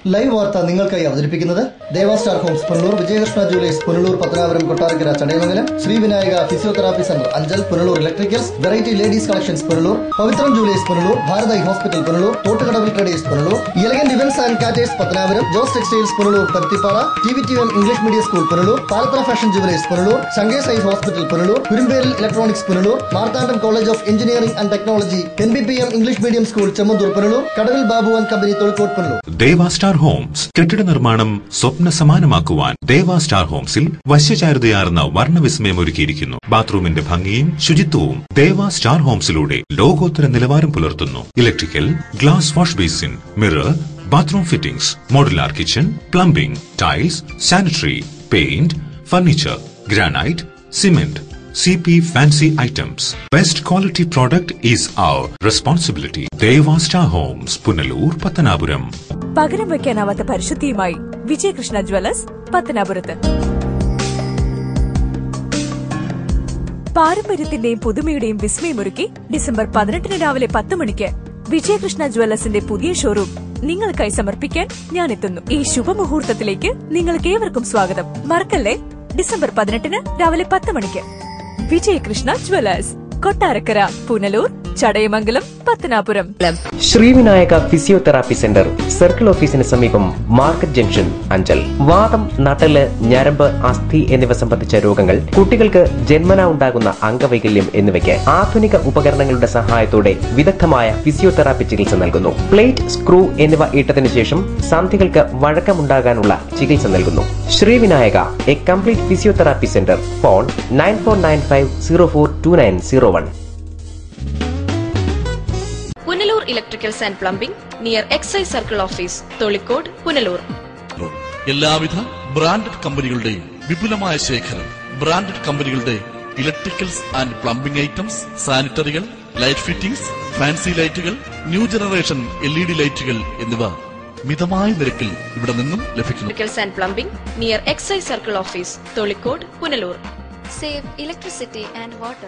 Live വാർത്ത നിങ്ങൾക്കായി അവതരിപ്പിക്കുന്നത് Deva star homes Punalur Vijayakrishna jewellers Punalur Pathanapuram Kottarakkara Chadayamangalam Sri Vinayaka physiotherapy centre Anchal Punalur electricals variety ladies collections Punalur Pavithram jewellers Punalur ഭാരതായി hospital Punalur തോട്ടുകടവിൽ traders Punalur elegant events and caterers Pathanapuram Jose textiles Punalur Paruthippara T V T M English medium school Punalur Palathara fashion jewellers Punalur ശങ്കേസ് eye hospital Punalur കുരുമ്പേരിൽ electronics Punalur Marthandam college of engineering and technology N B P M English medium school Chemmanthoor Punalur കടവിൽ Babu and company Thozhikode Punalur Deva star homes കെട്ടിട നിർമ്മാണം സ്വപ്ന സമാനമാക്കുവാൻ ദേവാ star ഹോംസിൽ വശ്യചാരുതയാർന്ന വർണ്ണവിസ്മയം ഒരുക്കിയിരിക്കുന്നു ബാത്റൂമിന്റെ ഭംഗിയും ശുചിത്വവും ദേവാ star ഹോംസിലൂടെ ലോകോത്തര നിലവാരം പുലർത്തുന്നു electrical glass wash basin mirror bathroom fittings modular kitchen plumbing tiles sanitary paint furniture granite cement CP Fancy Items. Best quality product is our responsibility. Deva Star Homes, Punalur, Patanapuram. പകരം വയ്ക്കാനാവാത്ത പരിശുദ്ധിയുമായി Vijayakrishna Jewellers പത്തനാപുരത്ത് പാരമ്പര്യത്തിന്റെയും പുതുമയുടെയും വിസ്മയമൊരുക്കി December പതിനെട്ടിന് രാവിലെ പത്ത് മണിക്ക് വിജയകൃഷ്ണ ജ്വല്ലേഴ്സിന്റെ പുതിയ showroom നിങ്ങൾക്കായി സമർപ്പിക്കാൻ ഞാൻ എത്തുന്നു ഈ ശുഭമുഹൂർത്തത്തിലേക്ക് നിങ്ങൾക്ക് ഏവർക്കും സ്വാഗതം മറക്കല്ലേ ഡിസംബർ പതിനെട്ടിന് രാവിലെ പത്ത് മണിക്ക് Vijayakrishna jewellers Kottarakkara Punalur Chadayamangalam Pathanapuram Srivinayaka physiotherapy centre circle ഓഫീസിന് സമീപം മാർക്കറ്റ് ജംഗ്ഷൻ അഞ്ചൽ വാദം നട്ടല് ഞരമ്പ് അസ്ഥി എന്നിവ സംബന്ധിച്ച രോഗങ്ങൾ കുട്ടികൾക്ക് ജന്മന ഉണ്ടാകുന്ന അംഗവൈകല്യം എന്നിവയ്ക്ക് ആധുനിക ഉപകരണങ്ങളുടെ സഹായത്തോടെ വിദഗ്ധമായ ഫിസിയോതെറാപ്പി ചികിത്സ നൽകുന്നു പ്ലേറ്റ് സ്ക്രൂ എന്നിവ ഇട്ടതിനു ശേഷം സന്ധികൾക്ക് വഴക്കമുണ്ടാകാനുള്ള ചികിത്സ നൽകുന്നു Srivinayaka a complete physiotherapy centre phone nine four nine five zero four two nine zero one Punalur electricals and plumbing near excise circle office Tholikode Punalur എല്ലാവിധ ബ്രാൻഡഡ് കമ്പനികളുടെയും വിപുലമായ ശേഖരം ബ്രാൻഡഡ് കമ്പനികളുടെ ഇലക്ട്രിക്കൽസ് ആൻഡ് പ്ലംബിംഗ് ഐറ്റംസ് സാനിറ്ററികൾ ലൈറ്റ് ഫിറ്റിംഗ്സ് ഫാൻസി ലൈറ്റുകൾ new generation L E D ലൈറ്റുകൾ എന്നിവ മിതമായ നിരക്കിൽ ഇവിടെ നിന്നും ലഭിക്കുന്നു electricals and plumbing near excise circle office Tholikode Punalur save electricity and water.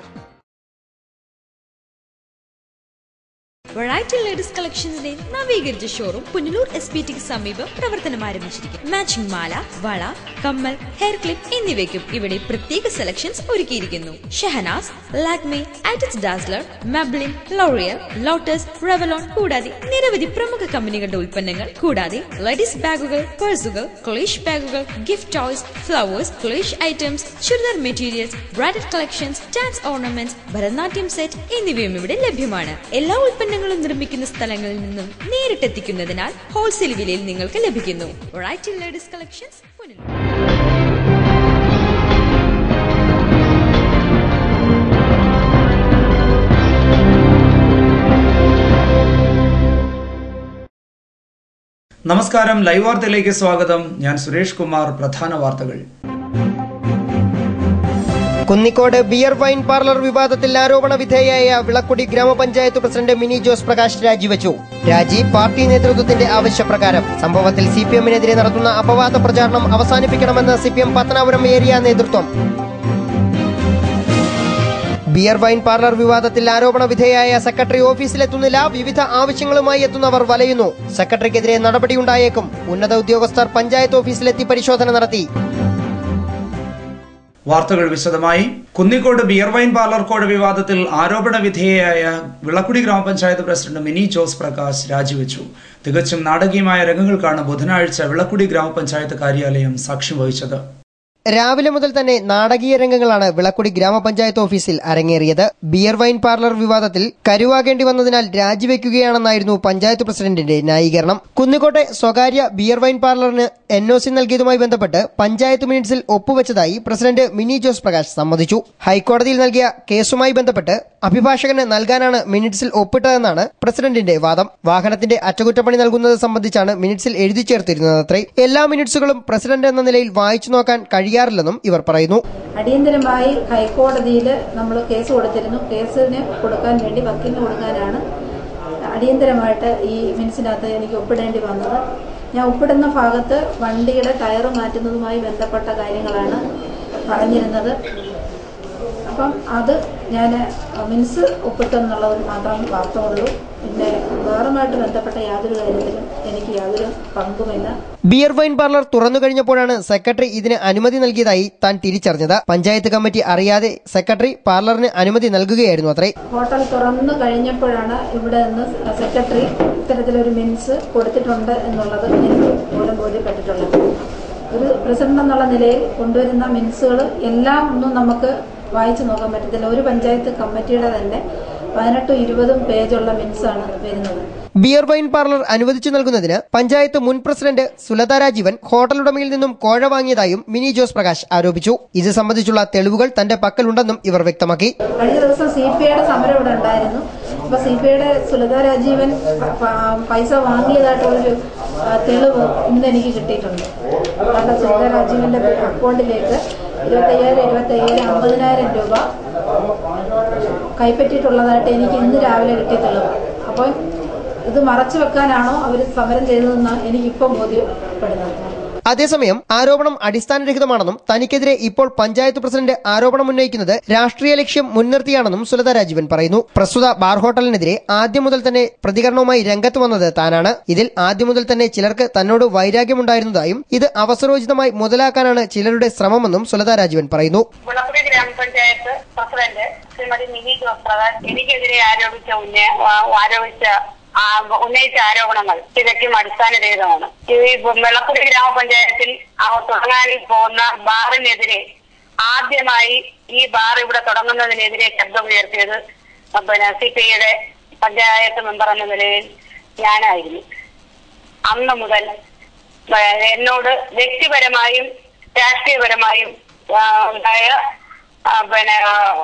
Variety ladies കളക്ഷൻസിന്റെ നവീകരിച്ച ഷോറൂം പുനലൂർ എസ് പി ടിക്ക് സമീപം പ്രവർത്തനം ആരംഭിച്ചിരിക്കുന്നു മാച്ചിങ് മാല വള കമ്മൽ ഹെയർ ക്ലിപ്പ് എന്നിവയ്ക്കും ഇവിടെ പ്രത്യേക സെലക്ഷൻസ് ഒരുക്കിയിരിക്കുന്നു ഷഹനാസ് ലാക്മെ ആറ്റസ് Dazzler Maybelline L'Oreal Lotus Revlon കൂടാതെ നിരവധി പ്രമുഖ കമ്പനികളുടെ ഉൽപ്പന്നങ്ങൾ കൂടാതെ ലേഡീസ് ബാഗുകൾ പേഴ്സുകൾ ക്ലേഷ് ബാഗുകൾ ഗിഫ്റ്റ് ടോയ്സ് ഫ്ലവേഴ്സ് ക്ലേഷ് items churidar materials branded collections dance ornaments Bharatanatyam set എന്നിവയും ഇവിടെ ലഭ്യമാണ് എല്ലാ ഉൽപ്പന്നങ്ങളും നിർമ്മിക്കുന്ന സ്ഥലങ്ങളിൽ നിന്നും നേരിട്ടെത്തിക്കുന്നതിനാൽ ഹോൾസെയിൽ വിലയിൽ നിങ്ങൾക്ക് ലഭിക്കുന്നു റൈറ്റ് ലേഡീസ് കളക്ഷൻസ് പുനലൂർ നമസ്കാരം ലൈവ് വാർത്തയിലേക്ക് സ്വാഗതം ഞാൻ സുരേഷ് കുമാർ പ്രധാന വാർത്തകൾ കുന്നിക്കോട് ബിയർ വൈൻ പാർലർ വിവാദത്തിൽ ആരോപണ വിധേയയായ വിളക്കുടി ഗ്രാമപഞ്ചായത്ത് പ്രസിഡന്റ് മിനി ജോസ് പ്രകാശ് രാജിവെച്ചു രാജി പാർട്ടി നേതൃത്വത്തിന്റെ ആവശ്യപ്രകാരം സംഭവത്തിൽ സി പി എമ്മിനെതിരെ നടത്തുന്ന അപവാദ പ്രചാരണം അവസാനിപ്പിക്കണമെന്ന് C P M Pathanapuram area നേതൃത്വം ബിയർ വൈൻ പാർലർ വിവാദത്തിൽ ആരോപണ വിധേയായ സെക്രട്ടറി ഓഫീസിലെത്തുന്നില്ല വിവിധ ആവശ്യങ്ങളുമായി എത്തുന്നവർ വലയുന്നു സെക്രട്ടറിക്കെതിരെ നടപടിയുണ്ടായേക്കും ഉന്നത ഉദ്യോഗസ്ഥർ പഞ്ചായത്ത് ഓഫീസിലെത്തി പരിശോധന നടത്തി വാർത്തകൾ വിശദമായി കുന്നിക്കോട് ബിയർ വൈൻ പാർലർ കോഡ് വിവാദത്തിൽ ആരോപണ വിധേയയായ വിളക്കുടി ഗ്രാമപഞ്ചായത്ത് പ്രസിഡന്റ് മിനി ജോസ് പ്രകാശ് രാജിവെച്ചു തികച്ചും നാടകീയമായ രംഗങ്ങൾക്കാണ് ബുധനാഴ്ച വിളക്കുടി ഗ്രാമപഞ്ചായത്ത് കാര്യാലയം സാക്ഷ്യം വഹിച്ചത് രാവിലെ മുതൽ തന്നെ നാടകീയ രംഗങ്ങളാണ് വിളക്കുടി ഗ്രാമപഞ്ചായത്ത് ഓഫീസിൽ അരങ്ങേറിയത് ബിയർ വൈൻ പാർലർ വിവാദത്തിൽ കരുവാകേണ്ടി വന്നതിനാൽ രാജിവെക്കുകയാണെന്നായിരുന്നു പഞ്ചായത്ത് പ്രസിഡന്റിന്റെ ന്യായീകരണം കുന്നിക്കോട്ടെ സ്വകാര്യ ബിയർ വൈൻ പാർലറിന് എൻ ഒ സി നൽകിയതുമായി ബന്ധപ്പെട്ട് പഞ്ചായത്ത് മിനിറ്റ്സിൽ ഒപ്പുവെച്ചതായി പ്രസിഡന്റ് മിനി ജോസ് പ്രകാശ് സമ്മതിച്ചു ഹൈക്കോടതിയിൽ നൽകിയ കേസുമായി ബന്ധപ്പെട്ട് അഭിഭാഷകന് നൽകാനാണ് മിനിറ്റ്സിൽ ഒപ്പിട്ടതെന്നാണ് പ്രസിഡന്റിന്റെ വാദം വാഹനത്തിന്റെ അറ്റകുറ്റപ്പണി നൽകുന്നത് സംബന്ധിച്ചാണ് മിനിറ്റ്സിൽ എഴുതി ചേർത്തിരുന്നതത്രേ എല്ലാ മിനിറ്റ്സുകളും പ്രസിഡന്റ് എന്ന നിലയിൽ വായിച്ചു നോക്കാൻ കഴിയാറില്ലെന്നും ഇവർ പറയുന്നു അടിയന്തരമായി ഹൈക്കോടതിയിൽ നമ്മൾ കേസ് കൊടുത്തിരുന്നു കേസിന് കൊടുക്കാൻ വേണ്ടി വക്കീലിന് കൊടുക്കാനാണ് അടിയന്തരമായിട്ട് ഈ മിനിറ്റ്സിനകത്ത് എനിക്ക് ഒപ്പിടേണ്ടി വന്നത് ഞാൻ ഒപ്പിടുന്ന ഭാഗത്ത് വണ്ടിയുടെ ടയർ മാറ്റുന്നതുമായി ബന്ധപ്പെട്ട കാര്യങ്ങളാണ് പറഞ്ഞിരുന്നത് അപ്പം അത് ഞാൻ മിൻസ് ഒപ്പിട്ടെന്നുള്ളത് മാത്രം വാർത്തയുള്ളൂ പിന്നെ വേറുമായിട്ട് ബന്ധപ്പെട്ട യാതൊരു കാര്യത്തിലും എനിക്ക് യാതൊരു പങ്കുമില്ല ബിയർ വൈൻ പാർലർ തുറന്നു കഴിഞ്ഞപ്പോഴാണ് സെക്രട്ടറി ഇതിന് അനുമതി നൽകിയതായി താൻ തിരിച്ചറിഞ്ഞത് പഞ്ചായത്ത് കമ്മിറ്റി അറിയാതെ സെക്രട്ടറി പാർലറിന് അനുമതി നൽകുകയായിരുന്നു അത്രേ ഹോട്ടൽ തുറന്നു കഴിഞ്ഞപ്പോഴാണ് ഇവിടെ നിന്ന് സെക്രട്ടറി ഇത്തരത്തിലൊരു മിൻസ് കൊടുത്തിട്ടുണ്ട് എന്നുള്ളത് എനിക്ക് മൂലം ബോധ്യപ്പെട്ടിട്ടുള്ളത് ഒരു പ്രസിഡന്റ് എന്നുള്ള നിലയിൽ കൊണ്ടുവരുന്ന മിൻസുകൾ എല്ലാം ഒന്നും നമുക്ക് വായിച്ചു നോക്കാൻ പറ്റത്തില്ല ഒരു പഞ്ചായത്ത് കമ്മിറ്റിയുടെ തന്നെ പതിനെട്ടും ഇരുപതും പേജുള്ള മിൻസാണ് വരുന്നത് ബിയർ വൈൻ പാർലർ അനുവദിച്ചു നൽകുന്നതിന് പഞ്ചായത്ത് മുൻ പ്രസിഡന്റ് സുലത രാജീവൻ ഹോട്ടൽ ഉടമയിൽ നിന്നും കോഴ വാങ്ങിയതായും മിനി ജോസ് പ്രകാശ് ആരോപിച്ചു ഇത് സംബന്ധിച്ചുള്ള തെളിവുകൾ തന്റെ പക്കലുണ്ടെന്നും ഇവർ വ്യക്തമാക്കി കഴിഞ്ഞ ദിവസം സി പി ഐയുടെ സമരം ഇവിടെ ഉണ്ടായിരുന്നു അപ്പൊ സി പി ഐയുടെ സുലത രാജീവൻ പ- പ- പൈസ വാങ്ങിയതായിട്ടുള്ളൊരു ആ, തെളിവ് ഇന്ന് എനിക്ക് കിട്ടിയിട്ടുണ്ട് കാരണം സുലത രാജീവന്റെ അക്കൗണ്ടിലേക്ക് ഇരുപത്തയ്യായിരം ഇരുപത്തയ്യായിരം അമ്പതിനായിരം രൂപ കൈപ്പറ്റിയിട്ടുള്ളതായിട്ട് എനിക്ക് ഇന്ന് രാവിലെ കിട്ടിയ തെളിവ് അപ്പോൾ ഇത് മറച്ചു വെക്കാനാണോ അവർ സമരം ചെയ്തതെന്ന് എനിക്കിപ്പം ബോധ്യപ്പെടുന്നത് അതേസമയം ആരോപണം അടിസ്ഥാനരഹിതമാണെന്നും തനിക്കെതിരെ ഇപ്പോൾ പഞ്ചായത്ത് പ്രസിഡന്റ് ആരോപണം ഉന്നയിക്കുന്നത് രാഷ്ട്രീയ ലക്ഷ്യം മുൻനിർത്തിയാണെന്നും സുലത രാജീവൻ പറയുന്നു പ്രസ്തുത ബാർ ഹോട്ടലിനെതിരെ ആദ്യം മുതൽ തന്നെ പ്രതികരണവുമായി രംഗത്ത് വന്നത് താനാണ് ഇതിൽ ആദ്യം മുതൽ തന്നെ ചിലർക്ക് തന്നോട് വൈരാഗ്യമുണ്ടായിരുന്നതായും ഇത് അവസരോചിതമായി മുതലാക്കാനാണ് ചിലരുടെ ശ്രമമെന്നും സുലത രാജീവൻ പറയുന്നു വിളക്കുടി ഗ്രാമപഞ്ചായത്ത് പ്രസിഡന്റ് ശ്രീമതി മിനി ജോസ് പ്രകാശ് എനിക്കെതിരെ ആരോപിച്ച ഉന്ന- ആ, ആരോപിച്ച ആ, ഉന്നയിച്ച ആരോപണങ്ങൾ തികച്ചും അടിസ്ഥാനരഹിതമാണ് ഈ വെള്ളക്കുടി ഗ്രാമപഞ്ചായത്തിൽ ആ, തുടങ്ങാൻ പോകുന്ന ബാറിനെതിരെ ആദ്യമായി ഈ ബാർ ഇവിടെ തുടങ്ങുന്നതിനെതിരെ ശബ്ദമുയർത്തിയത് പിന്നെ സി പി ഐയുടെ പഞ്ചായത്ത് മെമ്പർ എന്ന നിലയിൽ ഞാനായിരുന്നു അന്ന് മുതൽ ആ, എന്നോട് വ്യക്തിപരമായും രാഷ്ട്രീയപരമായും ആ, ഉണ്ടായ ആ, പിന്നെ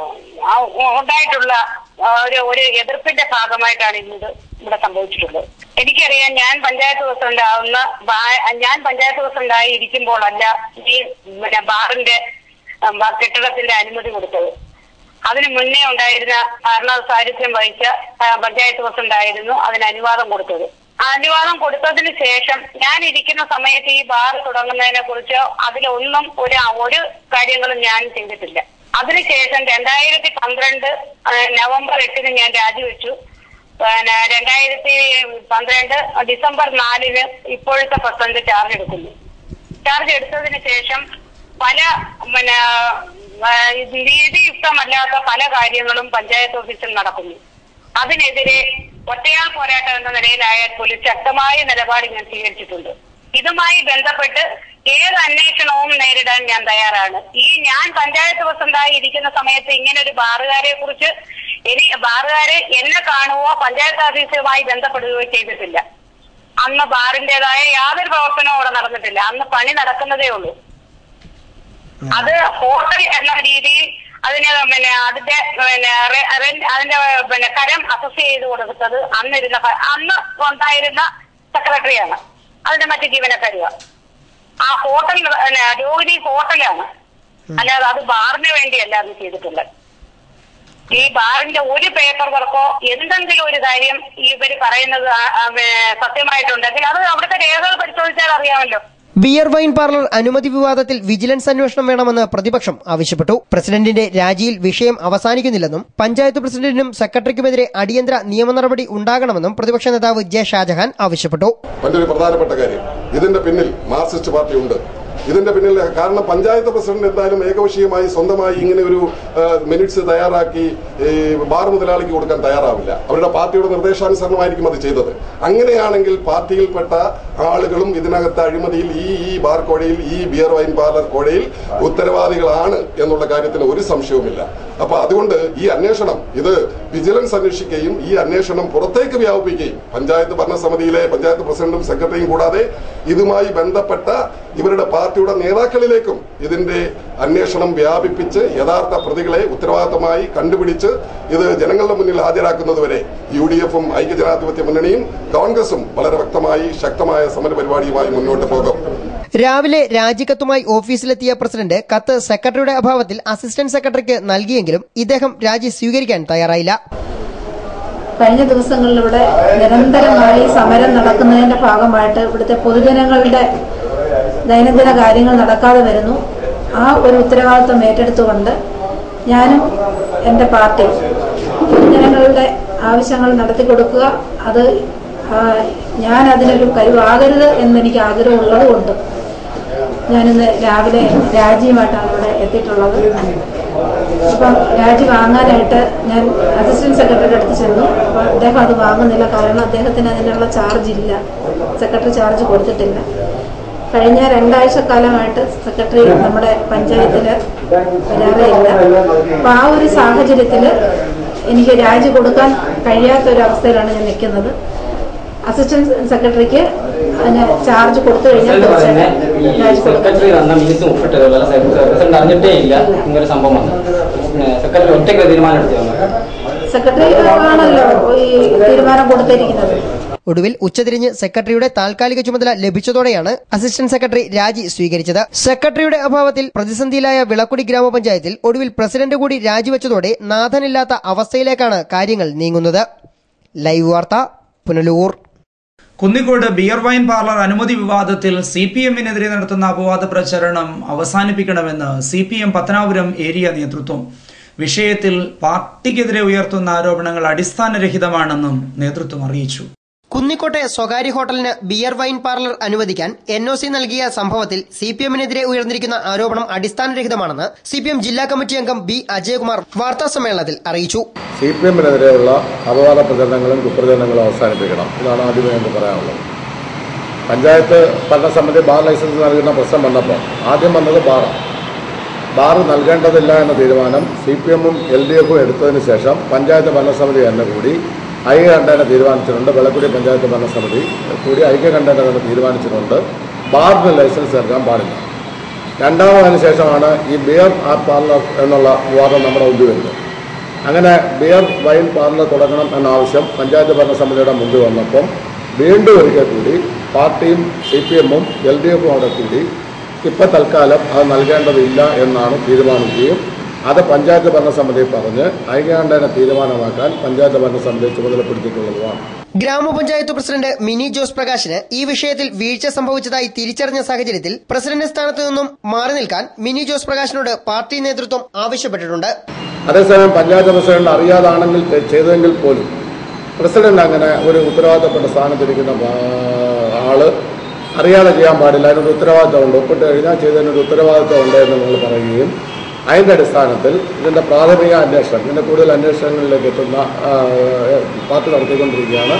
ആ, ഉണ്ടായിട്ടുള്ള ആ, ഒരു ഒരു എതിർപ്പിന്റെ ഭാഗമായിട്ടാണ് ഇന്നത് ഇവിടെ സംഭവിച്ചിട്ടുള്ളത് എനിക്കറിയാം ഞാൻ പഞ്ചായത്ത് പ്രസിഡന്റ് ആവുന്ന ബാ- ഞാൻ പഞ്ചായത്ത് പ്രസിഡന്റ് ആയി ഇരിക്കുമ്പോഴല്ല ഈ പിന്നെ ബാറിന്റെ ആ, ബ- കെട്ടിടത്തിന്റെ അനുമതി കൊടുത്തത് അതിന് മുന്നേ ഉണ്ടായിരുന്ന ഭരണ സാന്നിധ്യം വഹിച്ച ആ, പഞ്ചായത്ത് പ്രസിഡന്റ് ആയിരുന്നു അതിന് അനുവാദം കൊടുത്തത് ആ അനുവാദം കൊടുത്തതിന് ശേഷം ഞാൻ ഇരിക്കുന്ന സമയത്ത് ഈ ബാർ തുടങ്ങുന്നതിനെ കുറിച്ച് അതിലൊന്നും ഒരു ഒരു കാര്യങ്ങളും ഞാൻ ചെയ്തിട്ടില്ല അതിനുശേഷം രണ്ടായിരത്തി പന്ത്രണ്ട് ആ, നവംബർ എട്ടിന് ഞാൻ രാജിവെച്ചു പിന്നെ രണ്ടായിരത്തി പന്ത്രണ്ട് ഡിസംബർ നാലിന് ഇപ്പോഴത്തെ പ്രസിഡന്റ് ചാർജ് എടുക്കുന്നു ചാർജ് എടുത്തതിന് ശേഷം പല പിന്നെ ആ, ഇത് നീതിയുക്തമല്ലാത്ത പല കാര്യങ്ങളും പഞ്ചായത്ത് ഓഫീസിൽ നടക്കുന്നു അതിനെതിരെ ഒറ്റയാൾ പോരാട്ടം എന്ന നിലയിലായാൽ പോലും ശക്തമായ നിലപാട് ഞാൻ സ്വീകരിച്ചിട്ടുണ്ട് ഇതുമായി ബന്ധപ്പെട്ട് ഏത് അന്വേഷണവും നേരിടാൻ ഞാൻ തയ്യാറാണ് ഈ ഞാൻ പഞ്ചായത്ത് പ്രസിഡന്റായി ഇരിക്കുന്ന സമയത്ത് ഇങ്ങനെ ഒരു ബാറുകാരെ കുറിച്ച് ഇനി ബാറുകാരെ എന്നെ കാണുവോ പഞ്ചായത്ത് ഓഫീസുമായി ബന്ധപ്പെടുകയോ ചെയ്തിട്ടില്ല അന്ന് ബാറിന്റേതായ യാതൊരു പ്രവർത്തനവും അവിടെ നടന്നിട്ടില്ല അന്ന് പണി നടക്കുന്നതേ ഉള്ളൂ അത് ഹോട്ടൽ എന്ന രീതിയിൽ അതിന് പിന്നെ അതിന്റെ പിന്നെ റെ- റെന്റ് അതിന്റെ പിന്നെ കരം അസസ് ചെയ്ത് കൊടുത്തത് അന്നിരുന്ന ഭ- അന്ന് ഉണ്ടായിരുന്ന സെക്രട്ടറിയാണ് അതിന്റെ മറ്റു ജീവനക്കാരുക ആ ഹോട്ടൽ പിന്നെ രോഹിണി ഹോട്ടലാണ് അല്ലാതെ അത് ബാറിന് വേണ്ടിയല്ല അത് ചെയ്തിട്ടുള്ളത് ഈ ബാറിന്റെ ഒരു പേപ്പർ വർക്കോ എന്തെങ്കിലും ഒരു കാര്യം ഈ ഇവര് പറയുന്നത് ആ- ആ, ഏ, സത്യമായിട്ടുണ്ടെങ്കിൽ അത് അവിടുത്തെ രേഖകൾ പരിശോധിച്ചാൽ അറിയാമല്ലോ ബിയർ വൈൻ പാർലർ അനുമതി വിവാദത്തിൽ വിജിലൻസ് അന്വേഷണം വേണമെന്ന് പ്രതിപക്ഷം ആവശ്യപ്പെട്ടു പ്രസിഡന്റിന്റെ രാജിയിൽ വിഷയം അവസാനിക്കുന്നില്ലെന്നും പഞ്ചായത്ത് പ്രസിഡന്റിനും സെക്രട്ടറിക്കുമെതിരെ അടിയന്തര നിയമ നടപടി ഉണ്ടാകണമെന്നും പ്രതിപക്ഷ നേതാവ് ജെ ഷാജഹാൻ ആവശ്യപ്പെട്ടു മറ്റൊരു പ്രധാനപ്പെട്ട കാര്യം ഇതിന്റെ പിന്നിൽ മാർക്സിസ്റ്റ് പാർട്ടി ഉണ്ട് ഇതിന്റെ പിന്നിൽ കാരണം പഞ്ചായത്ത് പ്രസിഡന്റ് എന്തായാലും ഏകപക്ഷീയമായി സ്വന്തമായി ഇങ്ങനെ ഒരു മിനിറ്റ്സ് തയ്യാറാക്കി ഈ ബാർ മുതലാളിക്ക് കൊടുക്കാൻ തയ്യാറാവില്ല അവരുടെ പാർട്ടിയുടെ നിർദ്ദേശാനുസരണമായിരിക്കും അത് ചെയ്തത് അങ്ങനെയാണെങ്കിൽ പാർട്ടിയിൽപ്പെട്ട ആളുകളും ഇതിനകത്ത് അഴിമതിയിൽ ഈ ഈ ബാർ കോഴയിൽ ഈ ബിയർ വൈൻ പാർലർ കോഴയിൽ ഉത്തരവാദികളാണ് എന്നുള്ള കാര്യത്തിന് ഒരു സംശയവുമില്ല അപ്പൊ അതുകൊണ്ട് ഈ അന്വേഷണം ഇത് വിജിലൻസ് അന്വേഷിക്കുകയും ഈ അന്വേഷണം പുറത്തേക്ക് വ്യാപിപ്പിക്കുകയും പഞ്ചായത്ത് ഭരണസമിതിയിലെ പഞ്ചായത്ത് പ്രസിഡന്റും സെക്രട്ടറിയും കൂടാതെ ഇതുമായി ബന്ധപ്പെട്ട ഇവരുടെ പാർട്ടിയുടെ നേതാക്കളിലേക്കും ഇതിന്റെ അന്വേഷണം വ്യാപിപ്പിച്ച് യഥാർത്ഥ പ്രതികളെ ഉത്തരവാദിത്തമായി കണ്ടുപിടിച്ച് ഇത് ജനങ്ങളുടെ മുന്നിൽ ഹാജരാക്കുന്നതുവരെ യു ഡി എഫും ഐക്യജനാധിപത്യ മുന്നണിയും കോൺഗ്രസും വളരെ വ്യക്തമായി ശക്തമായ സമരപരിപാടിയുമായി മുന്നോട്ട് പോകും രാവിലെ രാജിക്കത്തുമായി ഓഫീസിലെത്തിയ പ്രസിഡന്റ് കത്ത് സെക്രട്ടറിയുടെ അഭാവത്തിൽ അസിസ്റ്റന്റ് സെക്രട്ടറിക്ക് നൽകിയെങ്കിലും ഇദ്ദേഹം രാജി സ്വീകരിക്കാൻ തയ്യാറായില്ല കഴിഞ്ഞ ദിവസങ്ങളിലൂടെ നിരന്തരമായി സമരം നടക്കുന്നതിന്റെ ഭാഗമായിട്ട് ഇവിടുത്തെ പൊതുജനങ്ങളുടെ ദൈനംദിന കാര്യങ്ങൾ നടക്കാതെ വരുന്നു ആ ഒരു ഉത്തരവാദിത്വം ഏറ്റെടുത്തുകൊണ്ട് ഞാനും എൻ്റെ പാർട്ടി ജനങ്ങളുടെ ആവശ്യങ്ങൾ നടത്തി കൊടുക്കുക അത് ആ, ഞാൻ അതിനൊരു കഴിവാകരുത് എന്നെനിക്ക് ആഗ്രഹമുള്ളത് കൊണ്ട് ഞാനിന്ന് രാവിലെ രാജിയുമായിട്ടാണ് ഇവിടെ എത്തിയിട്ടുള്ളത് അപ്പം രാജി വാങ്ങാനായിട്ട് ഞാൻ അസിസ്റ്റന്റ് സെക്രട്ടറിയുടെ അടുത്ത് ചെന്നു അപ്പം അദ്ദേഹം അത് വാങ്ങുന്നില്ല കാരണം അദ്ദേഹത്തിന് അതിനുള്ള ചാർജ് ഇല്ല സെക്രട്ടറി ചാർജ് കൊടുത്തിട്ടില്ല കഴിഞ്ഞ രണ്ടാഴ്ച കാലമായിട്ട് സെക്രട്ടറി നമ്മുടെ പഞ്ചായത്തിൽ വരാറേ ഇല്ല അപ്പം ആ ഒരു സാഹചര്യത്തിൽ എനിക്ക് രാജി കൊടുക്കാൻ കഴിയാത്ത ഒരു അവസ്ഥയിലാണ് ഞാൻ നിൽക്കുന്നത് അസിസ്റ്റന്റ് സെക്രട്ടറിക്ക് അതിന് ചാർജ് കൊടുത്തു കഴിഞ്ഞാൽ തീർച്ചയായും രാജി കൊടുക്കാൻ സെക്രട്ടറി വന്ന മിനിറ്റ് ഒപ്പിട്ടത് പോലെ പ്രസിഡന്റ് അറിഞ്ഞിട്ടേ ഇല്ല ഇങ്ങനെ സംഭവം വന്നു സെക്രട്ടറി ഒറ്റയ്ക്ക് തീരുമാനം എടുത്തു വന്നത് സെക്രട്ടറി ആണല്ലോ ഈ തീരുമാനം കൊടുത്തിരിക്കുന്നത് ഒടുവിൽ ഉച്ചതിരിഞ്ഞ് സെക്രട്ടറിയുടെ താൽക്കാലിക ചുമതല ലഭിച്ചതോടെയാണ് അസിസ്റ്റന്റ് സെക്രട്ടറി രാജി സ്വീകരിച്ചത് സെക്രട്ടറിയുടെ അഭാവത്തിൽ പ്രതിസന്ധിയിലായ വിളക്കുടി ഗ്രാമപഞ്ചായത്തിൽ ഒടുവിൽ പ്രസിഡന്റ് കൂടി രാജിവെച്ചതോടെ നാഥനില്ലാത്ത അവസ്ഥയിലേക്കാണ് കാര്യങ്ങൾ നീങ്ങുന്നത് ലൈവ് വാർത്ത Punalur Kunnicode beer wine parlour അനുമതി വിവാദത്തിൽ സി പി എമ്മിനെതിരെ നടത്തുന്ന അപവാദ പ്രചരണം അവസാനിപ്പിക്കണമെന്ന് C P M Pathanapuram area നേതൃത്വം വിഷയത്തിൽ പാർട്ടിക്കെതിരെ ഉയർത്തുന്ന ആരോപണങ്ങൾ അടിസ്ഥാനരഹിതമാണെന്നും നേതൃത്വം അറിയിച്ചു കുന്നിക്കോട്ടെ സ്വകാര്യ ഹോട്ടലിന് ബിയർ വൈൻ പാർലർ അനുവദിക്കാൻ എൻ ഒ സി നൽകിയ സംഭവത്തിൽ സി പി എമ്മിനെതിരെ ഉയർന്നിരിക്കുന്ന ആരോപണം അടിസ്ഥാനരഹിതമാണെന്ന് സി പി എം ജില്ലാ കമ്മിറ്റി അംഗം ബി അജയകുമാർ വാർത്താസമ്മേളനത്തിൽ അറിയിച്ചു സി പി എമ്മിനെതിരെയുള്ള അപവാദ പ്രചരണങ്ങളും കുപ്രചരണങ്ങളും അവസാനിപ്പിക്കണം ഇതാണ് ആദ്യമേ ഞങ്ങൾക്ക് പറയാനുള്ളത് പഞ്ചായത്ത് ഭരണസമിതി ബാർ ലൈസൻസ് നൽകുന്ന പ്രശ്നം വന്നപ്പോൾ ആദ്യം വന്നത് ബാറാണ് ബാർ നൽകേണ്ടതില്ല എന്ന തീരുമാനം സി പി എമ്മും എൽ ഡി എഫും എടുത്തതിന് ശേഷം പഞ്ചായത്ത് ഭരണസമിതി തന്നെ കൂടി ഐക്യകണ്ഠേന തീരുമാനിച്ചിട്ടുണ്ട് വെള്ളക്കുടി പഞ്ചായത്ത് ഭരണസമിതി കൂടി ഐക്യകണ്ഠേന തന്നെ തീരുമാനിച്ചിട്ടുണ്ട് ബാറിന് ലൈസൻസ് നൽകാൻ പാടില്ല രണ്ടാമതിന് ശേഷമാണ് ഈ ബിയർ ആർ പാർലർ എന്നുള്ള വിവാദം നമ്മുടെ മുമ്പിൽ വരുന്നത് അങ്ങനെ ബിയർ വൈൻ പാർലർ തുടങ്ങണം എന്ന ആവശ്യം പഞ്ചായത്ത് ഭരണസമിതിയുടെ മുമ്പിൽ വന്നപ്പം വീണ്ടും ഒരിക്കൽ കൂടി പാർട്ടിയും സി പി എമ്മും എൽ ഡി എഫും അവിടെ കൂടി ഇപ്പം തൽക്കാലം അത് നൽകേണ്ടതില്ല എന്നാണ് തീരുമാനിക്കുകയും അത് പഞ്ചായത്ത് ഭരണസമിതി പറഞ്ഞ് ഐക്യകണ്ഠേന തീരുമാനമാക്കാൻ പഞ്ചായത്ത് ഭരണസമിതി ചുമതലപ്പെടുത്തിയിട്ടുള്ളതുമാണ് ഗ്രാമപഞ്ചായത്ത് പ്രസിഡന്റ് മിനി ജോസ് പ്രകാശിന് ഈ വിഷയത്തിൽ വീഴ്ച സംഭവിച്ചതായി തിരിച്ചറിഞ്ഞ സാഹചര്യത്തിൽ പ്രസിഡന്റ് സ്ഥാനത്ത് നിന്നും മാറി നിൽക്കാൻ മിനി ജോസ് പ്രകാശിനോട് പാർട്ടി നേതൃത്വം ആവശ്യപ്പെട്ടിട്ടുണ്ട് അതേസമയം പഞ്ചായത്ത് പ്രസിഡന്റ് അറിയാതാണെങ്കിൽ തെ- ചെയ്തെങ്കിൽ പോലും പ്രസിഡന്റ് അങ്ങനെ ഒരു ഉത്തരവാദിത്തപ്പെട്ട സ്ഥാനത്തിരിക്കുന്ന ആ, ആള് അറിയാതെ ചെയ്യാൻ പാടില്ല അതിനൊരു ഉത്തരവാദിത്തമുണ്ട് ഒപ്പിട്ട് കഴിഞ്ഞാൽ ചെയ്തതിനൊരു ഉത്തരവാദിത്തം ഉണ്ട് എന്ന് നിങ്ങൾ പറയുകയും അതിൻ്റെ അടിസ്ഥാനത്തിൽ ഇതിൻ്റെ പ്രാഥമിക അന്വേഷണം ഇതിൻ്റെ കൂടുതൽ അന്വേഷണങ്ങളിലേക്ക് എത്തുന്ന ആ, പാർട്ടി നടത്തിക്കൊണ്ടിരിക്കുകയാണ്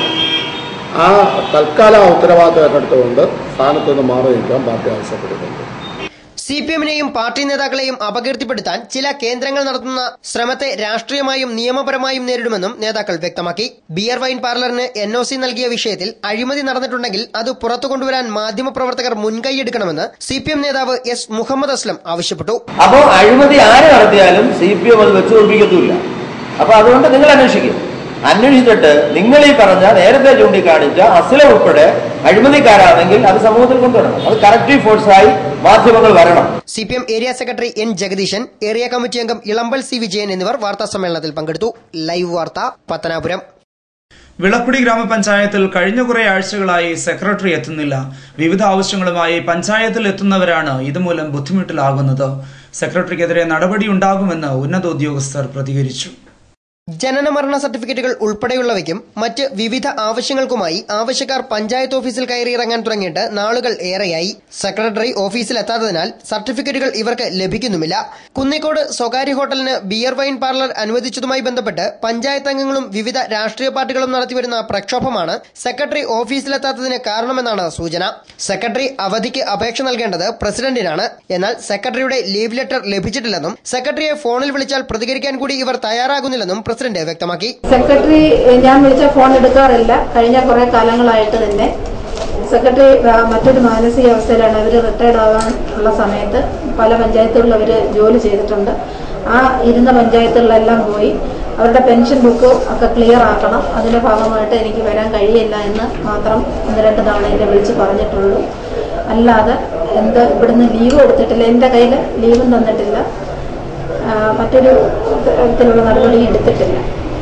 ആ തൽക്കാലം ആ ഉത്തരവാദിത്തം ഏറ്റെടുത്തുകൊണ്ട് സ്ഥാനത്ത് നിന്ന് മാറി നിൽക്കാൻ പാർട്ടി ആവശ്യപ്പെട്ടിട്ടുണ്ട് സി പി എമ്മിനെയും പാർട്ടി നേതാക്കളെയും അപകീർത്തിപ്പെടുത്താൻ ചില കേന്ദ്രങ്ങൾ നടത്തുന്ന ശ്രമത്തെ രാഷ്ട്രീയമായും നിയമപരമായും നേരിടുമെന്നും നേതാക്കൾ വ്യക്തമാക്കി ബിയർ വൈൻ പാർലറിന് എൻ ഒ സി നൽകിയ വിഷയത്തിൽ അഴിമതി നടന്നിട്ടുണ്ടെങ്കിൽ അത് പുറത്തു കൊണ്ടുവരാൻ മാധ്യമപ്രവർത്തകർ മുൻകൈയെടുക്കണമെന്ന് സി പി എം നേതാവ് എസ് മുഹമ്മദ് അസ്ലം ആവശ്യപ്പെട്ടു അപ്പോ അഴിമതി ആര് നടത്തിയാലും സി പി എം അത് വെച്ചു തോൽപ്പിക്കത്തുമില്ല അപ്പൊ അതുകൊണ്ട് നിങ്ങൾ അന്വേഷിക്കും അന്വേഷിച്ചിട്ട് നിങ്ങൾ ഈ പറഞ്ഞ നേരത്തെ ചൂണ്ടിക്കാണിച്ച അസില ഉൾപ്പെടെ അഴിമതിക്കാരാണെങ്കിൽ അത് സമൂഹത്തിൽ കൊണ്ടുവരണം അത് കറക്റ്റീവ് ഫോഴ്സായി മാധ്യമങ്ങൾ വരണം C P M area secretary N Jagadeesan area committee അംഗം ഇളമ്പൽ സി വിജയൻ എന്നിവർ വാർത്താ സമ്മേളനത്തിൽ പങ്കെടുത്തു ലൈവ് വാർത്ത പത്തനാപുരം വിളക്കുടി ഗ്രാമപഞ്ചായത്തിൽ കഴിഞ്ഞ കുറെ ആഴ്ചകളായി സെക്രട്ടറി എത്തുന്നില്ല വിവിധ ആവശ്യങ്ങളുമായി പഞ്ചായത്തിൽ എത്തുന്നവരാണ് ഇതുമൂലം ബുദ്ധിമുട്ടിലാകുന്നത് സെക്രട്ടറിക്കെതിരെ നടപടി ഉണ്ടാകുമെന്ന് ഉന്നത ഉദ്യോഗസ്ഥർ പ്രതികരിച്ചു ജനന മരണ സർട്ടിഫിക്കറ്റുകൾ ഉൾപ്പെടെയുള്ളവയ്ക്കും മറ്റ് വിവിധ ആവശ്യങ്ങൾക്കുമായി ആവശ്യക്കാർ പഞ്ചായത്ത് ഓഫീസിൽ കയറിയിറങ്ങാൻ തുടങ്ങിയിട്ട് നാളുകൾ ഏറെയായി സെക്രട്ടറി ഓഫീസിൽ എത്താത്തതിനാൽ സർട്ടിഫിക്കറ്റുകൾ ഇവർക്ക് ലഭിക്കുന്നുമില്ല കുന്നിക്കോട് സ്വകാര്യ ഹോട്ടലിന് ബിയർ വൈൻ പാർലർ അനുവദിച്ചതുമായി ബന്ധപ്പെട്ട് പഞ്ചായത്ത് അംഗങ്ങളും വിവിധ രാഷ്ട്രീയ പാർട്ടികളും നടത്തിവരുന്ന പ്രക്ഷോഭമാണ് സെക്രട്ടറി ഓഫീസിലെത്താത്തതിന് കാരണമെന്നാണ് സൂചന സെക്രട്ടറി അവധിക്ക് അപേക്ഷ നൽകേണ്ടത് പ്രസിഡന്റിനാണ് എന്നാൽ സെക്രട്ടറിയുടെ ലീവ് ലെറ്റർ ലഭിച്ചിട്ടില്ലെന്നും സെക്രട്ടറിയെ ഫോണിൽ വിളിച്ചാൽ പ്രതികരിക്കാൻ കൂടി ഇവർ തയ്യാറാകുന്നില്ലെന്നും പ്രസിഡന്റ് വ്യക്തമാക്കി സെക്രട്ടറി ഏഹ്, ഞാൻ വിളിച്ച ഫോൺ എടുക്കാറില്ല കഴിഞ്ഞ കുറെ കാലങ്ങളായിട്ട് തന്നെ സെക്രട്ടറി ആ, മറ്റൊരു മാനസികാവസ്ഥയിലാണ് അവർ റിട്ടയർഡ് ആകാൻ ഉള്ള സമയത്ത് പല പഞ്ചായത്തുകളിൽ അവർ ജോലി ചെയ്തിട്ടുണ്ട് ആ ഇരുന്ന പഞ്ചായത്തുകളിലെല്ലാം പോയി അവരുടെ പെൻഷൻ ബുക്ക് ഒക്കെ ക്ലിയർ ആക്കണം അതിന്റെ ഭാഗമായിട്ട് എനിക്ക് വരാൻ കഴിയില്ല എന്ന് മാത്രം ഒന്ന് രണ്ട് തവണ എന്നെ വിളിച്ച് പറഞ്ഞിട്ടുള്ളൂ അല്ലാതെ എന്ത് ഇവിടുന്ന് ലീവ് എടുത്തിട്ടില്ല എൻ്റെ കയ്യിൽ ലീവും തന്നിട്ടില്ല ആ, മറ്റൊരു തരത്തിലുള്ള നടപടിയും എടുത്തിട്ടില്ല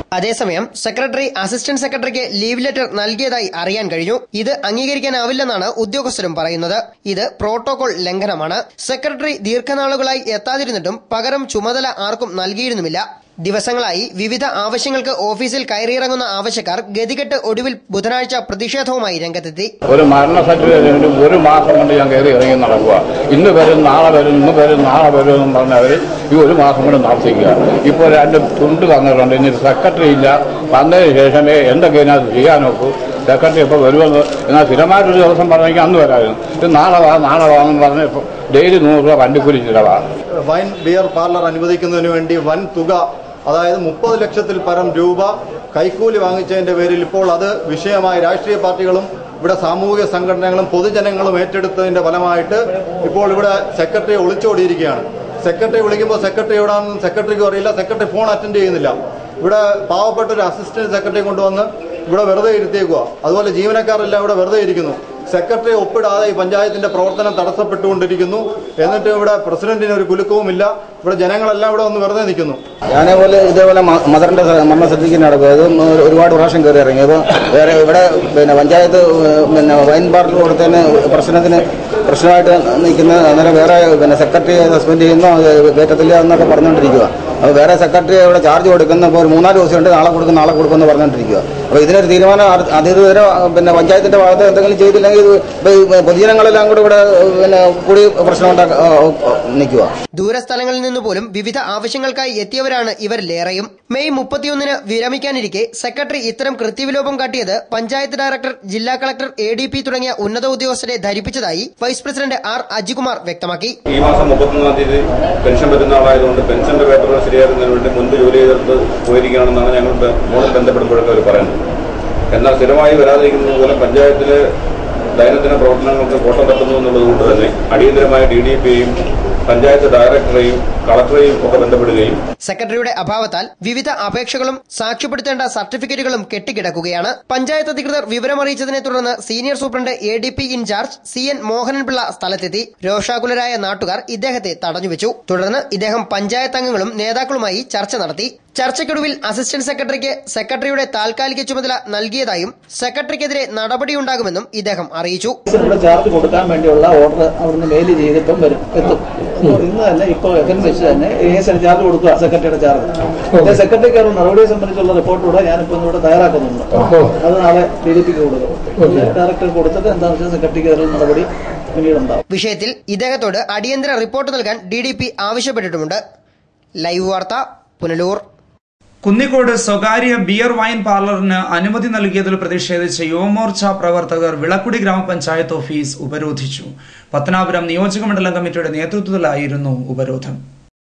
അതേസമയം സെക്രട്ടറി അസിസ്റ്റന്റ് സെക്രട്ടറിക്ക് ലീവ് ലെറ്റർ നൽകിയതായി അറിയാൻ കഴിഞ്ഞു ഇത് അംഗീകരിക്കാനാവില്ലെന്നാണ് ഉദ്യോഗസ്ഥരും പറയുന്നത് ഇത് പ്രോട്ടോകോൾ ലംഘനമാണ് സെക്രട്ടറി ദീർഘനാളുകളായി എത്താതിരുന്നിട്ടും പകരം ചുമതല ആർക്കും നൽകിയിരുന്നുമില്ല ദിവസങ്ങളായി വിവിധ ആവശ്യങ്ങൾക്ക് ഓഫീസിൽ കയറിയിറങ്ങുന്ന ആവശ്യക്കാർ ഗതികെട്ട് ഒടുവിൽ ബുധനാഴ്ച പ്രതിഷേധവുമായി രംഗത്തെത്തി ഒരു മരണ സർട്ടിഫിക്കറ്റ് ഒരു മാസം കൊണ്ട് ഞാൻ കയറി ഇറങ്ങി നടക്കുക ഇന്ന് വരും നാളെ വരും ഇന്ന് വരും നാളെ വരും എന്ന് പറഞ്ഞവർ ഈ ഒരു മാസം കൊണ്ട് നടത്തിക്കുക ഇപ്പോൾ രണ്ട് തുണ്ട് തന്നിട്ടുണ്ട് ഇനി സെക്രട്ടറി ഇല്ല വന്നതിന് ശേഷമേ എന്തൊക്കെ ഇതിനകത്ത് ചെയ്യാൻ നോക്കൂ സെക്രട്ടറി ഇപ്പോൾ വരുമെന്ന് എന്നാൽ സ്ഥിരമായിട്ടൊരു ദിവസം പറഞ്ഞെങ്കിൽ അന്ന് വരാമായിരുന്നു ഇത് നാളെ വാ നാളെ വാന്ന് പറഞ്ഞ് ഇപ്പോൾ ഡെയിലി നൂറ് രൂപ വണ്ടിക്കൂലി ചിലവാണ് വൈൻ ബിയർ പാർലർ അനുവദിക്കുന്നതിന് വേണ്ടി വൻ തുക അതായത് മുപ്പത് ലക്ഷത്തിൽ പരം രൂപ കൈക്കൂലി വാങ്ങിച്ചതിന്റെ പേരിൽ ഇപ്പോൾ അത് വിഷയമായി രാഷ്ട്രീയ പാർട്ടികളും ഇവിടെ സാമൂഹിക സംഘടനകളും പൊതുജനങ്ങളും ഏറ്റെടുത്തതിന്റെ ഫലമായിട്ട് ഇപ്പോൾ ഇവിടെ സെക്രട്ടറി ഒളിച്ചോടിയിരിക്കുകയാണ് സെക്രട്ടറി വിളിക്കുമ്പോൾ സെക്രട്ടറി എവിടാണെന്ന് സെക്രട്ടറിക്കും അറിയില്ല സെക്രട്ടറി ഫോൺ അറ്റൻഡ് ചെയ്യുന്നില്ല ഇവിടെ പാവപ്പെട്ട ഒരു അസിസ്റ്റന്റ് സെക്രട്ടറി കൊണ്ടുവന്ന് ഇവിടെ വെറുതെ ഇരുത്തിയേക്കുക അതുപോലെ ജീവനക്കാരെല്ലാം ഇവിടെ വെറുതെ ഇരിക്കുന്നു സെക്രട്ടറി ഒപ്പിടാതെ ഈ പഞ്ചായത്തിന്റെ പ്രവർത്തനം തടസ്സപ്പെട്ടുകൊണ്ടിരിക്കുന്നു എന്നിട്ട് ഇവിടെ പ്രസിഡന്റിന് ഒരു കുലുക്കവുമില്ല ഇവിടെ ജനങ്ങളെല്ലാം ഇവിടെ ഒന്ന് വെറുതെ നിൽക്കുന്നു ഞാനേപോലെ ഇതേപോലെ മ- മദറിന്റെ സ- മരണ സർട്ടിഫിക്കറ്റ് നടക്കും അത് ഒരു- ഒരുപാട് പ്രാവശ്യം കയറി ഇറങ്ങി അപ്പോൾ വേറെ ഇവിടെ പിന്നെ പഞ്ചായത്ത് ഏഹ്, പിന്നെ വൈൻ പാർലർ കൊടുത്തതിന് പ്രശ്നത്തിന് പ്രശ്നമായിട്ട് നിൽക്കുന്ന അന്നേരം വേറെ പിന്നെ സെക്രട്ടറി സസ്പെൻഡ് ചെയ്യുന്നു അത് കയറ്റത്തില്ല എന്നൊക്കെ പറഞ്ഞുകൊണ്ടിരിക്കുക അപ്പോൾ വേറെ സെക്രട്ടറി ഇവിടെ ചാർജ് കൊടുക്കുന്ന ഇപ്പോൾ ഒരു മൂന്നാല് ദിവസമുണ്ട് നാളെ കൊടുക്കും നാളെ കൊടുക്കുമെന്ന് പറഞ്ഞുകൊണ്ടിരിക്കുക അപ്പോൾ ഇതിനൊരു തീരുമാനം അറി- അതിതുവരെ പിന്നെ പഞ്ചായത്തിന്റെ ഭാഗത്ത് എന്തെങ്കിലും ചെയ്തില്ലെങ്കിൽ ഇത് ഇപ്പൊ ഈ പൊതുജനങ്ങളെല്ലാം കൂടെ ഇവിടെ പിന്നെ കൂടി പ്രശ്നം ഉണ്ടാക്കാൻ നിൽക്കുക ദൂരസ്ഥലങ്ങളിൽ നിന്ന് പോലും വിവിധ ആവശ്യങ്ങൾക്കായി എത്തിയവരാണ് ഇവരിലേറെയും മെയ് മുപ്പത്തിയൊന്നിന് വിരമിക്കാനിരിക്കെ സെക്രട്ടറി ഇത്തരം കൃത്യവിലോപം കാട്ടിയത് പഞ്ചായത്ത് ഡയറക്ടർ ജില്ലാ കളക്ടർ എ ഡി പി തുടങ്ങിയ ഉന്നത ഉദ്യോഗസ്ഥരെ ധരിപ്പിച്ചതായി വൈസ് പ്രസിഡന്റ് ആർ അജികുമാർ വ്യക്തമാക്കി ഈ മാസം മുപ്പത്തൊന്നാം തീയതി പെൻഷൻ വരുന്ന ആളായതുകൊണ്ട് പെൻഷന്റെ പേപ്പറുകൾ ശരിയാക്കുന്നതിന് വേണ്ടി മുൻപ് ജോലി ചെയ്തിട്ട് പോയിരിക്കുകയാണെന്നാണ് ഞങ്ങൾ ബ- ഫോണിൽ ബന്ധപ്പെടുമ്പോഴൊക്കെ അവർ പറയുന്നത് എന്നാൽ സ്ഥിരമായി വരാതിരിക്കുന്നത് മൂലം പഞ്ചായത്തിലെ ദൈനംദിന പ്രവർത്തനങ്ങൾക്ക് കോട്ടം തട്ടുന്നു എന്നുള്ളത് കൊണ്ട് തന്നെ അടിയന്തരമായ ഡി ഡി പിയെയും പഞ്ചായത്ത് ഡയറക്ടറെയും കളക്ടറെയും ഒക്കെ ബന്ധപ്പെടുകയും സെക്രട്ടറിയുടെ അഭാവത്താൽ വിവിധ അപേക്ഷകളും സാക്ഷ്യപ്പെടുത്തേണ്ട സർട്ടിഫിക്കറ്റുകളും കെട്ടിക്കിടക്കുകയാണ് പഞ്ചായത്ത് അധികൃതർ വിവരമറിയിച്ചതിനെ തുടർന്ന് senior superintendent A D P incharge C N Mohanan Pillai സ്ഥലത്തെത്തി രോഷാകുലരായ നാട്ടുകാർ ഇദ്ദേഹത്തെ തടഞ്ഞുവെച്ചു തുടർന്ന് ഇദ്ദേഹം പഞ്ചായത്ത് അംഗങ്ങളും നേതാക്കളുമായി ചർച്ച നടത്തി ചർച്ചയ്ക്കൊടുവിൽ അസിസ്റ്റന്റ് സെക്രട്ടറിക്ക് സെക്രട്ടറിയുടെ താൽക്കാലിക ചുമതല നൽകിയതായും സെക്രട്ടറിക്കെതിരെ നടപടിയുണ്ടാകുമെന്നും ഇദ്ദേഹം അറിയിച്ചു ഇവിടെ ചാർജ് കൊടുക്കാൻ വേണ്ടിയുള്ള ഓർഡർ അവിടുന്ന് മെയിൽ ചെയ്തിപ്പം വരും എത്തും അപ്പോൾ ഇന്ന് തന്നെ ഇപ്പോൾ എഫൻ വെച്ച് തന്നെ എ എസ് ചാർജ് കൊടുക്കുക സെക്രട്ടറിയുടെ ചാർജ് സെക്രട്ടറിക്ക് ഒരു നടപടിയെ സംബന്ധിച്ചുള്ള റിപ്പോർട്ട് കൂടെ ഞാനിപ്പോൾ ഇന്നിവിടെ തയ്യാറാക്കുന്നുണ്ട് അത് നാളെ ഡി ഡി പിക്ക് കൊടുക്കും ഡയറക്ടർ കൊടുത്തിട്ട് എന്താണെന്ന് വെച്ചാൽ സെക്രട്ടറിക്ക് അതിൽ നടപടി പിന്നീടുണ്ടാവും വിഷയത്തിൽ ഇദ്ദേഹത്തോട് അടിയന്തര റിപ്പോർട്ട് നൽകാൻ ഡി ഡി പി ആവശ്യപ്പെട്ടിട്ടുമുണ്ട് ലൈവ് വാർത്ത പുനലൂർ കുന്നിക്കോട് സ്വകാര്യ ബിയർ വൈൻ പാർലറിന് അനുമതി നൽകിയതിൽ പ്രതിഷേധിച്ച് യുവമോർച്ച പ്രവർത്തകർ വിളക്കുടി ഗ്രാമപഞ്ചായത്ത് ഓഫീസ് ഉപരോധിച്ചു പത്തനാപുരം നിയോജക മണ്ഡലം കമ്മിറ്റിയുടെ നേതൃത്വത്തിലായിരുന്നു ഉപരോധം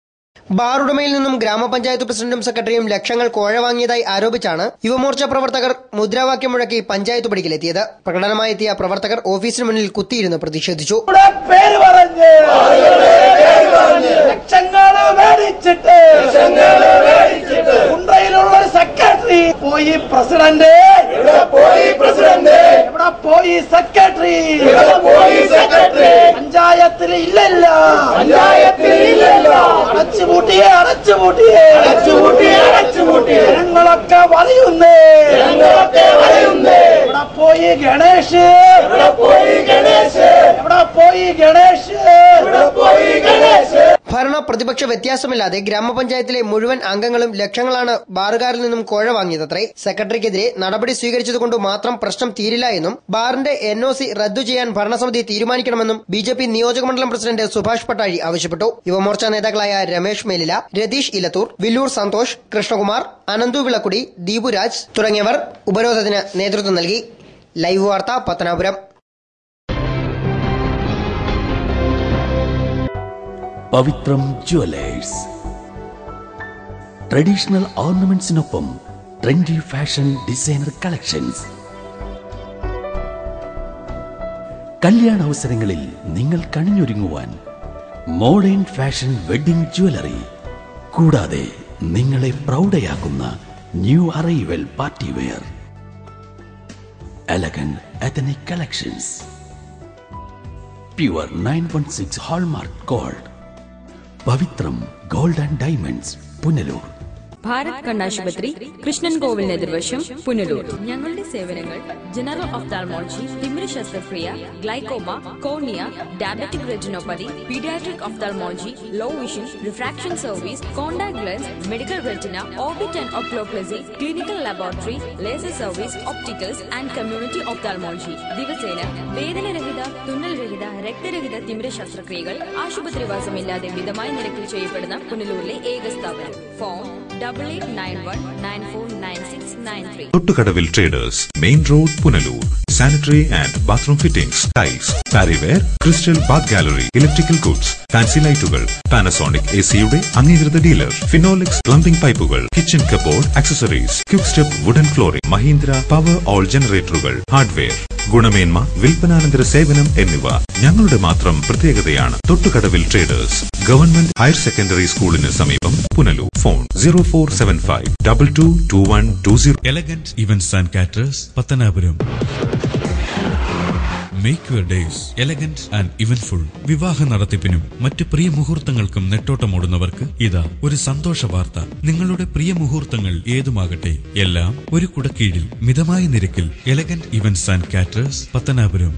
ബാർ ഉടമയിൽ നിന്നും ഗ്രാമപഞ്ചായത്ത് പ്രസിഡന്റും സെക്രട്ടറിയും ലക്ഷങ്ങൾ കോഴ വാങ്ങിയതായി ആരോപിച്ചാണ് യുവമോർച്ച പ്രവർത്തകർ മുദ്രാവാക്യം മുഴക്കി പഞ്ചായത്ത് പടിക്കലെത്തിയത് പ്രകടനമായെത്തിയ പ്രവർത്തകർ ഓഫീസിന് മുന്നിൽ കുത്തിയിരുന്ന് പ്രതിഷേധിച്ചു പേര് പറഞ്ഞ് ലക്ഷങ്ങള് മേടിച്ചിട്ട് കുണ്ടയിലുള്ള സെക്രട്ടറി പോയി പ്രസിഡന്റ് പോയി പ്രസിഡന്റ് എവിടെ പോയി സെക്രട്ടറി പോയി സെക്രട്ടറി പഞ്ചായത്തിൽ ഇല്ലല്ല പഞ്ചായത്തിൽ ഇല്ലല്ല അടച്ചുപൂട്ടിയേ അടച്ചുപൂട്ടിയേ അടച്ചുപൂട്ടിയേ അടച്ചുപൂട്ടിയേ ജനങ്ങളൊക്കെ വലയുന്നേ ജനങ്ങളൊക്കെ വലയുന്നേ എവിടെ പോയി ഗണേഷ് എവിടെ പോയി ഗണേഷ് എവിടെ പോയി ഗണേഷ് എവിടെ പോയി ഗണേഷ് ഭരണ പ്രതിപക്ഷ വ്യത്യാസമില്ലാതെ ഗ്രാമപഞ്ചായത്തിലെ മുഴുവൻ അംഗങ്ങളും ലക്ഷങ്ങളാണ് ബാറുകാരിൽ നിന്നും കോഴ വാങ്ങിയതത്രേ സെക്രട്ടറിക്കെതിരെ നടപടി സ്വീകരിച്ചതുകൊണ്ട് മാത്രം പ്രശ്നം തീരില്ല എന്നും ബാറിന്റെ എൻ ഒ സി റദ്ദു ചെയ്യാൻ ഭരണസമിതി തീരുമാനിക്കണമെന്നും ബി ജെ പി നിയോജകമണ്ഡലം പ്രസിഡന്റ് സുഭാഷ് പട്ടാഴി ആവശ്യപ്പെട്ടു യുവമോർച്ച നേതാക്കളായ രമേഷ് മേലില രതീഷ് ഇലത്തൂർ വില്ലൂർ സന്തോഷ് കൃഷ്ണകുമാർ അനന്തു വിളക്കുടി ദീപുരാജ് തുടങ്ങിയവർ ഉപരോധത്തിന് നേതൃത്വം നൽകി ലൈവ് വാർത്ത പത്തനാപുരം പവിത്രം ജുവലേഴ്സ് ട്രഡീഷണൽ ഓർണമെന്റ്സിനൊപ്പം ട്രെൻഡി ഫാഷൻ ഡിസൈനർ കളക്ഷൻസ് കല്യാണ അവസരങ്ങളിൽ നിങ്ങൾ കണിഞ്ഞൊരുങ്ങുവാൻ മോഡേൺ ഫാഷൻ വെഡിംഗ് ജ്വല്ലറി കൂടാതെ നിങ്ങളെ പ്രൗഢയാക്കുന്ന new arrival party wear elegant ethnic collections pure nine one six hallmark gold Pavithram gold and diamonds Punalur Bharat കണ്ണാശുപത്രി കൃഷ്ണൻ കോവിലിന് എതിർവശം പുനലൂർ ഞങ്ങളുടെ സേവനങ്ങൾ ജനറൽ ഓഫ്താൽമോളജി തിമിര ശസ്ത്രക്രിയ glaucoma cornea diabetic retinopathy paediatric ophthalmology low vision refraction service contact lens medical retina orbit and oculoplasty clinical laboratory laser service opticals and community ophthalmology ദിവസേന വേദനരഹിത തുന്നൽരഹിത രക്തരഹിത തിമിര ശസ്ത്രക്രിയകൾ ആശുപത്രിവാസമില്ലാതെ മിതമായ നിരക്കിൽ ചെയ്യപ്പെടുന്ന പുനലൂരിലെ ഏക സ്ഥാപനം phone double eight nine one nine four nine six nine three Thottukadavil traders main road Punalur sanitary and bathroom fittings tiles Parryware crystal bath gallery electrical goods fancy ലൈറ്റുകൾ പാനസോണിക് എ സിയുടെ അംഗീകൃത ഡീലർ ഫിനോലിക്സ് പ്ലംബിംഗ് പൈപ്പുകൾ kitchen cupboard accessories quick step wooden flooring Mahindra Powerol ജനറേറ്ററുകൾ hardware ഗുണമേന്മ വിൽപ്പനാനന്തര സേവനം എന്നിവ ഞങ്ങളുടെ മാത്രം പ്രത്യേകതയാണ് Thottukadavil traders government higher secondary സ്കൂളിന് സമീപം Punalur phone zero four seven five double two two one two zero elegant events and caterers Pathanapuram make your days elegant and eventful വിവാഹ നടത്തിപ്പിനും മറ്റ് പ്രിയ മുഹൂർത്തങ്ങൾക്കും നെട്ടോട്ടമോടുന്നവർക്ക് ഇതാ ഒരു സന്തോഷ വാർത്ത നിങ്ങളുടെ പ്രിയ മുഹൂർത്തങ്ങൾ ഏതുമാകട്ടെ എല്ലാം ഒരു കുടക്കീഴിൽ മിതമായ നിരക്കിൽ elegant events and caterers Pathanapuram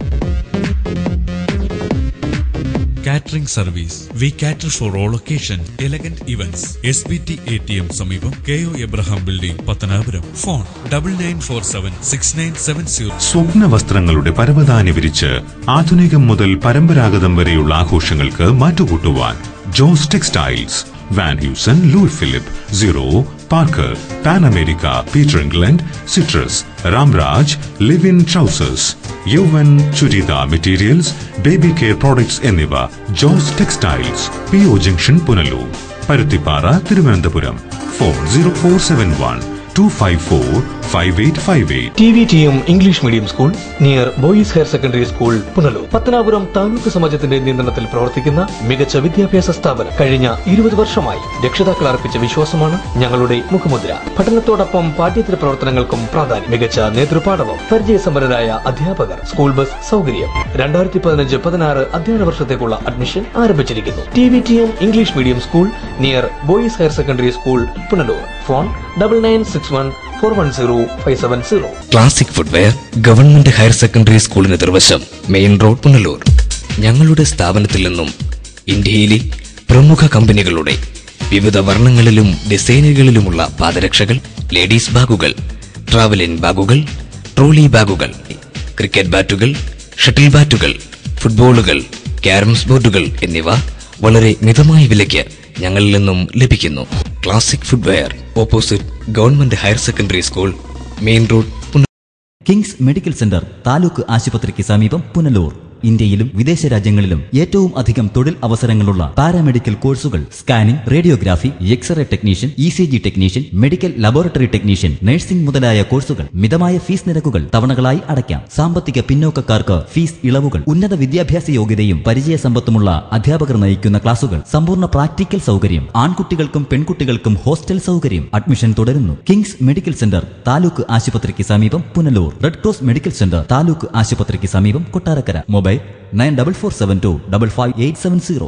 catering service we cater for all occasion elegant events S B T A T M സമീപം K O Abraham building Pathanapuram phone double nine four seven six nine seven zero സ്വപ്ന വസ്ത്രങ്ങളുടെ പരവതാനി വിരിച്ച് ആധുനികം മുതൽ പരമ്പരാഗതം വരെയുള്ള ആഘോഷങ്ങൾക്ക് മാറ്റുകൂട്ടുവാൻ Jose textiles Van Heusen Louis Philippe zero Parker Pan America Peter England citrus Ramraj ലിവിൻ ട്രൗസേഴ്സ് യൗവൻ churidar materials baby care products എന്നിവ Jose textiles P O junction Punalur Paruthippara Thiruvananthapuram phone zero four seven one two five four five eight five eight T V T M English medium school near boys higher secondary school Punalur Pathanapuram taluk സമാജത്തിന്റെ നിയന്ത്രണത്തിൽ പ്രവർത്തിക്കുന്ന മികച്ച വിദ്യാഭ്യാസ സ്ഥാപനം കഴിഞ്ഞ ഇരുപത് വർഷമായി രക്ഷിതാക്കൾ അർപ്പിച്ച വിശ്വാസമാണ് ഞങ്ങളുടെ മുഖമുദ്ര പഠനത്തോടൊപ്പം പാഠ്യേതര പ്രവർത്തനങ്ങൾക്കും പ്രാധാന്യം മികച്ച നേതൃപാഠവും പരിചയസമ്പന്നരായ അധ്യാപകർ സ്കൂൾ ബസ് സൗകര്യം രണ്ടായിരത്തി പതിനഞ്ച് പതിനാറ് അധ്യയന വർഷത്തേക്കുള്ള അഡ്മിഷൻ ആരംഭിച്ചിരിക്കുന്നു T V T M English medium school near boys higher secondary school Punalur phone double nine six one four one zero five seven zero classic footwear government higher secondary സ്കൂളിന് എതിർവശം main road Punalur ഞങ്ങളുടെ സ്ഥാപനത്തിൽ നിന്നും ഇന്ത്യയിലെ പ്രമുഖ കമ്പനികളുടെ വിവിധ വർണ്ണങ്ങളിലും ഡിസൈനുകളിലുമുള്ള പാദരക്ഷകൾ ലേഡീസ് ബാഗുകൾ ട്രാവലിൻ ബാഗുകൾ ട്രോളി ബാഗുകൾ ക്രിക്കറ്റ് ബാറ്റുകൾ ഷട്ടിൽ ബാറ്റുകൾ ഫുട്ബോളുകൾ ക്യാരംസ് ബോർഡുകൾ എന്നിവ വളരെ മിതമായ വിലയ്ക്ക് ഞങ്ങളിൽ നിന്നും ലഭിക്കുന്നു classic footwear opposite government higher secondary school main road Kings medical centre taluk ആശുപത്രിക്ക് സമീപം പുനലൂർ ഇന്ത്യയിലും വിദേശ രാജ്യങ്ങളിലും ഏറ്റവും അധികം തൊഴിൽ അവസരങ്ങളുള്ള പാരാമെഡിക്കൽ കോഴ്സുകൾ scanning radiography x ray technician E C G technician medical laboratory technician nursing മുതലായ കോഴ്സുകൾ മിതമായ ഫീസ് നിരക്കുകൾ തവണകളായി അടയ്ക്കാം സാമ്പത്തിക പിന്നോക്കക്കാർക്ക് ഫീസ് ഇളവുകൾ ഉന്നത വിദ്യാഭ്യാസ യോഗ്യതയും പരിചയസമ്പത്തുമുള്ള അധ്യാപകർ നയിക്കുന്ന ക്ലാസുകൾ സമ്പൂർണ്ണ പ്രാക്ടിക്കൽ സൗകര്യം ആൺകുട്ടികൾക്കും പെൺകുട്ടികൾക്കും ഹോസ്റ്റൽ സൗകര്യം അഡ്മിഷൻ തുടരുന്നു കിങ്സ് മെഡിക്കൽ സെന്റർ താലൂക്ക് ആശുപത്രിക്ക് സമീപം Punalur red cross medical centre taluk ആശുപത്രിക്ക് സമീപം Kottarakkara mobile nine double four seven two double five eight seven zero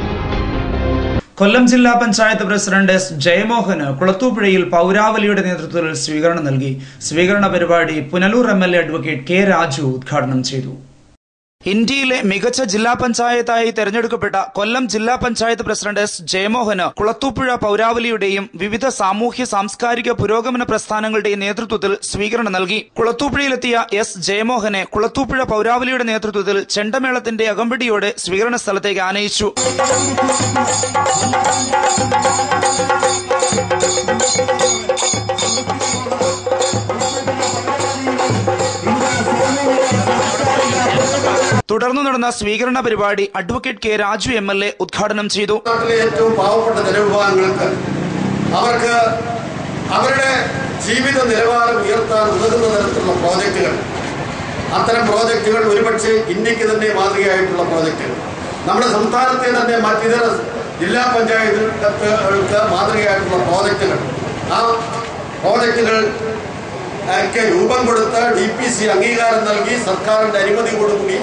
Kollam ജില്ലാ പഞ്ചായത്ത് പ്രസിഡന്റ് എസ് ജയമോഹന് കുളത്തൂപ്പുഴയിൽ പൗരാവലിയുടെ നേതൃത്വത്തിൽ സ്വീകരണം നൽകി സ്വീകരണ പരിപാടി Punalur M L A advocate K Raju ഉദ്ഘാടനം ചെയ്തു ഇന്ത്യയിലെ മികച്ച ജില്ലാ പഞ്ചായത്തായി തെരഞ്ഞെടുക്കപ്പെട്ട കൊല്ലം ജില്ലാ പഞ്ചായത്ത് പ്രസിഡന്റ് എസ് ജയമോഹന് കുളത്തൂപ്പുഴ പൗരാവലിയുടെയും വിവിധ സാമൂഹ്യ സാംസ്കാരിക പുരോഗമന പ്രസ്ഥാനങ്ങളുടെയും നേതൃത്വത്തിൽ സ്വീകരണം നൽകി കുളത്തൂപ്പുഴയിലെത്തിയ എസ് ജയമോഹനെ കുളത്തൂപ്പുഴ പൗരാവലിയുടെ നേതൃത്വത്തിൽ ചെണ്ടമേളത്തിന്റെ അകമ്പടിയോടെ സ്വീകരണ സ്ഥലത്തേക്ക് ആനയിച്ചു തുടർന്ന് നടന്ന സ്വീകരണ പരിപാടി advocate K Raju M L A ഉദ്ഘാടനം ചെയ്തു നാട്ടിലെ ഏറ്റവും പാവപ്പെട്ട ജനവിഭാഗങ്ങൾക്ക് അവർക്ക് അവരുടെ ജീവിത നിലവാരം ഉയർത്താൻ ഉതകുന്ന തരത്തിലുള്ള പ്രോജക്റ്റുകൾ അത്തരം പ്രോജക്റ്റുകൾ ഒരുപക്ഷെ ഇന്ത്യക്ക് തന്നെ മാതൃകയായിട്ടുള്ള പ്രോജക്റ്റുകൾ നമ്മുടെ സംസ്ഥാനത്തെ തന്നെ മറ്റിതര ജില്ലാ പഞ്ചായത്തുകൾക്ക് മാതൃകയായിട്ടുള്ള പ്രോജക്റ്റുകൾ ആ പ്രോജക്റ്റുകൾ ഒക്കെ രൂപം കൊടുത്ത് ഡി പി സി അംഗീകാരം നൽകി സർക്കാരിന്റെ അനുമതിയോടുകൂടി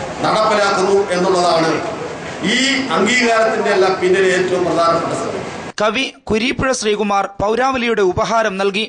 നടപ്പിലാക്കുന്നു എന്നുള്ളതാണ് ഈ അംഗീകാരത്തിന്റെ എല്ലാം പിന്നിലെ ഏറ്റവും പ്രധാനപ്പെട്ട സംഗതി കവി കുരീപ്പുഴ ശ്രീകുമാർ പൗരാവലിയുടെ ഉപഹാരം നൽകി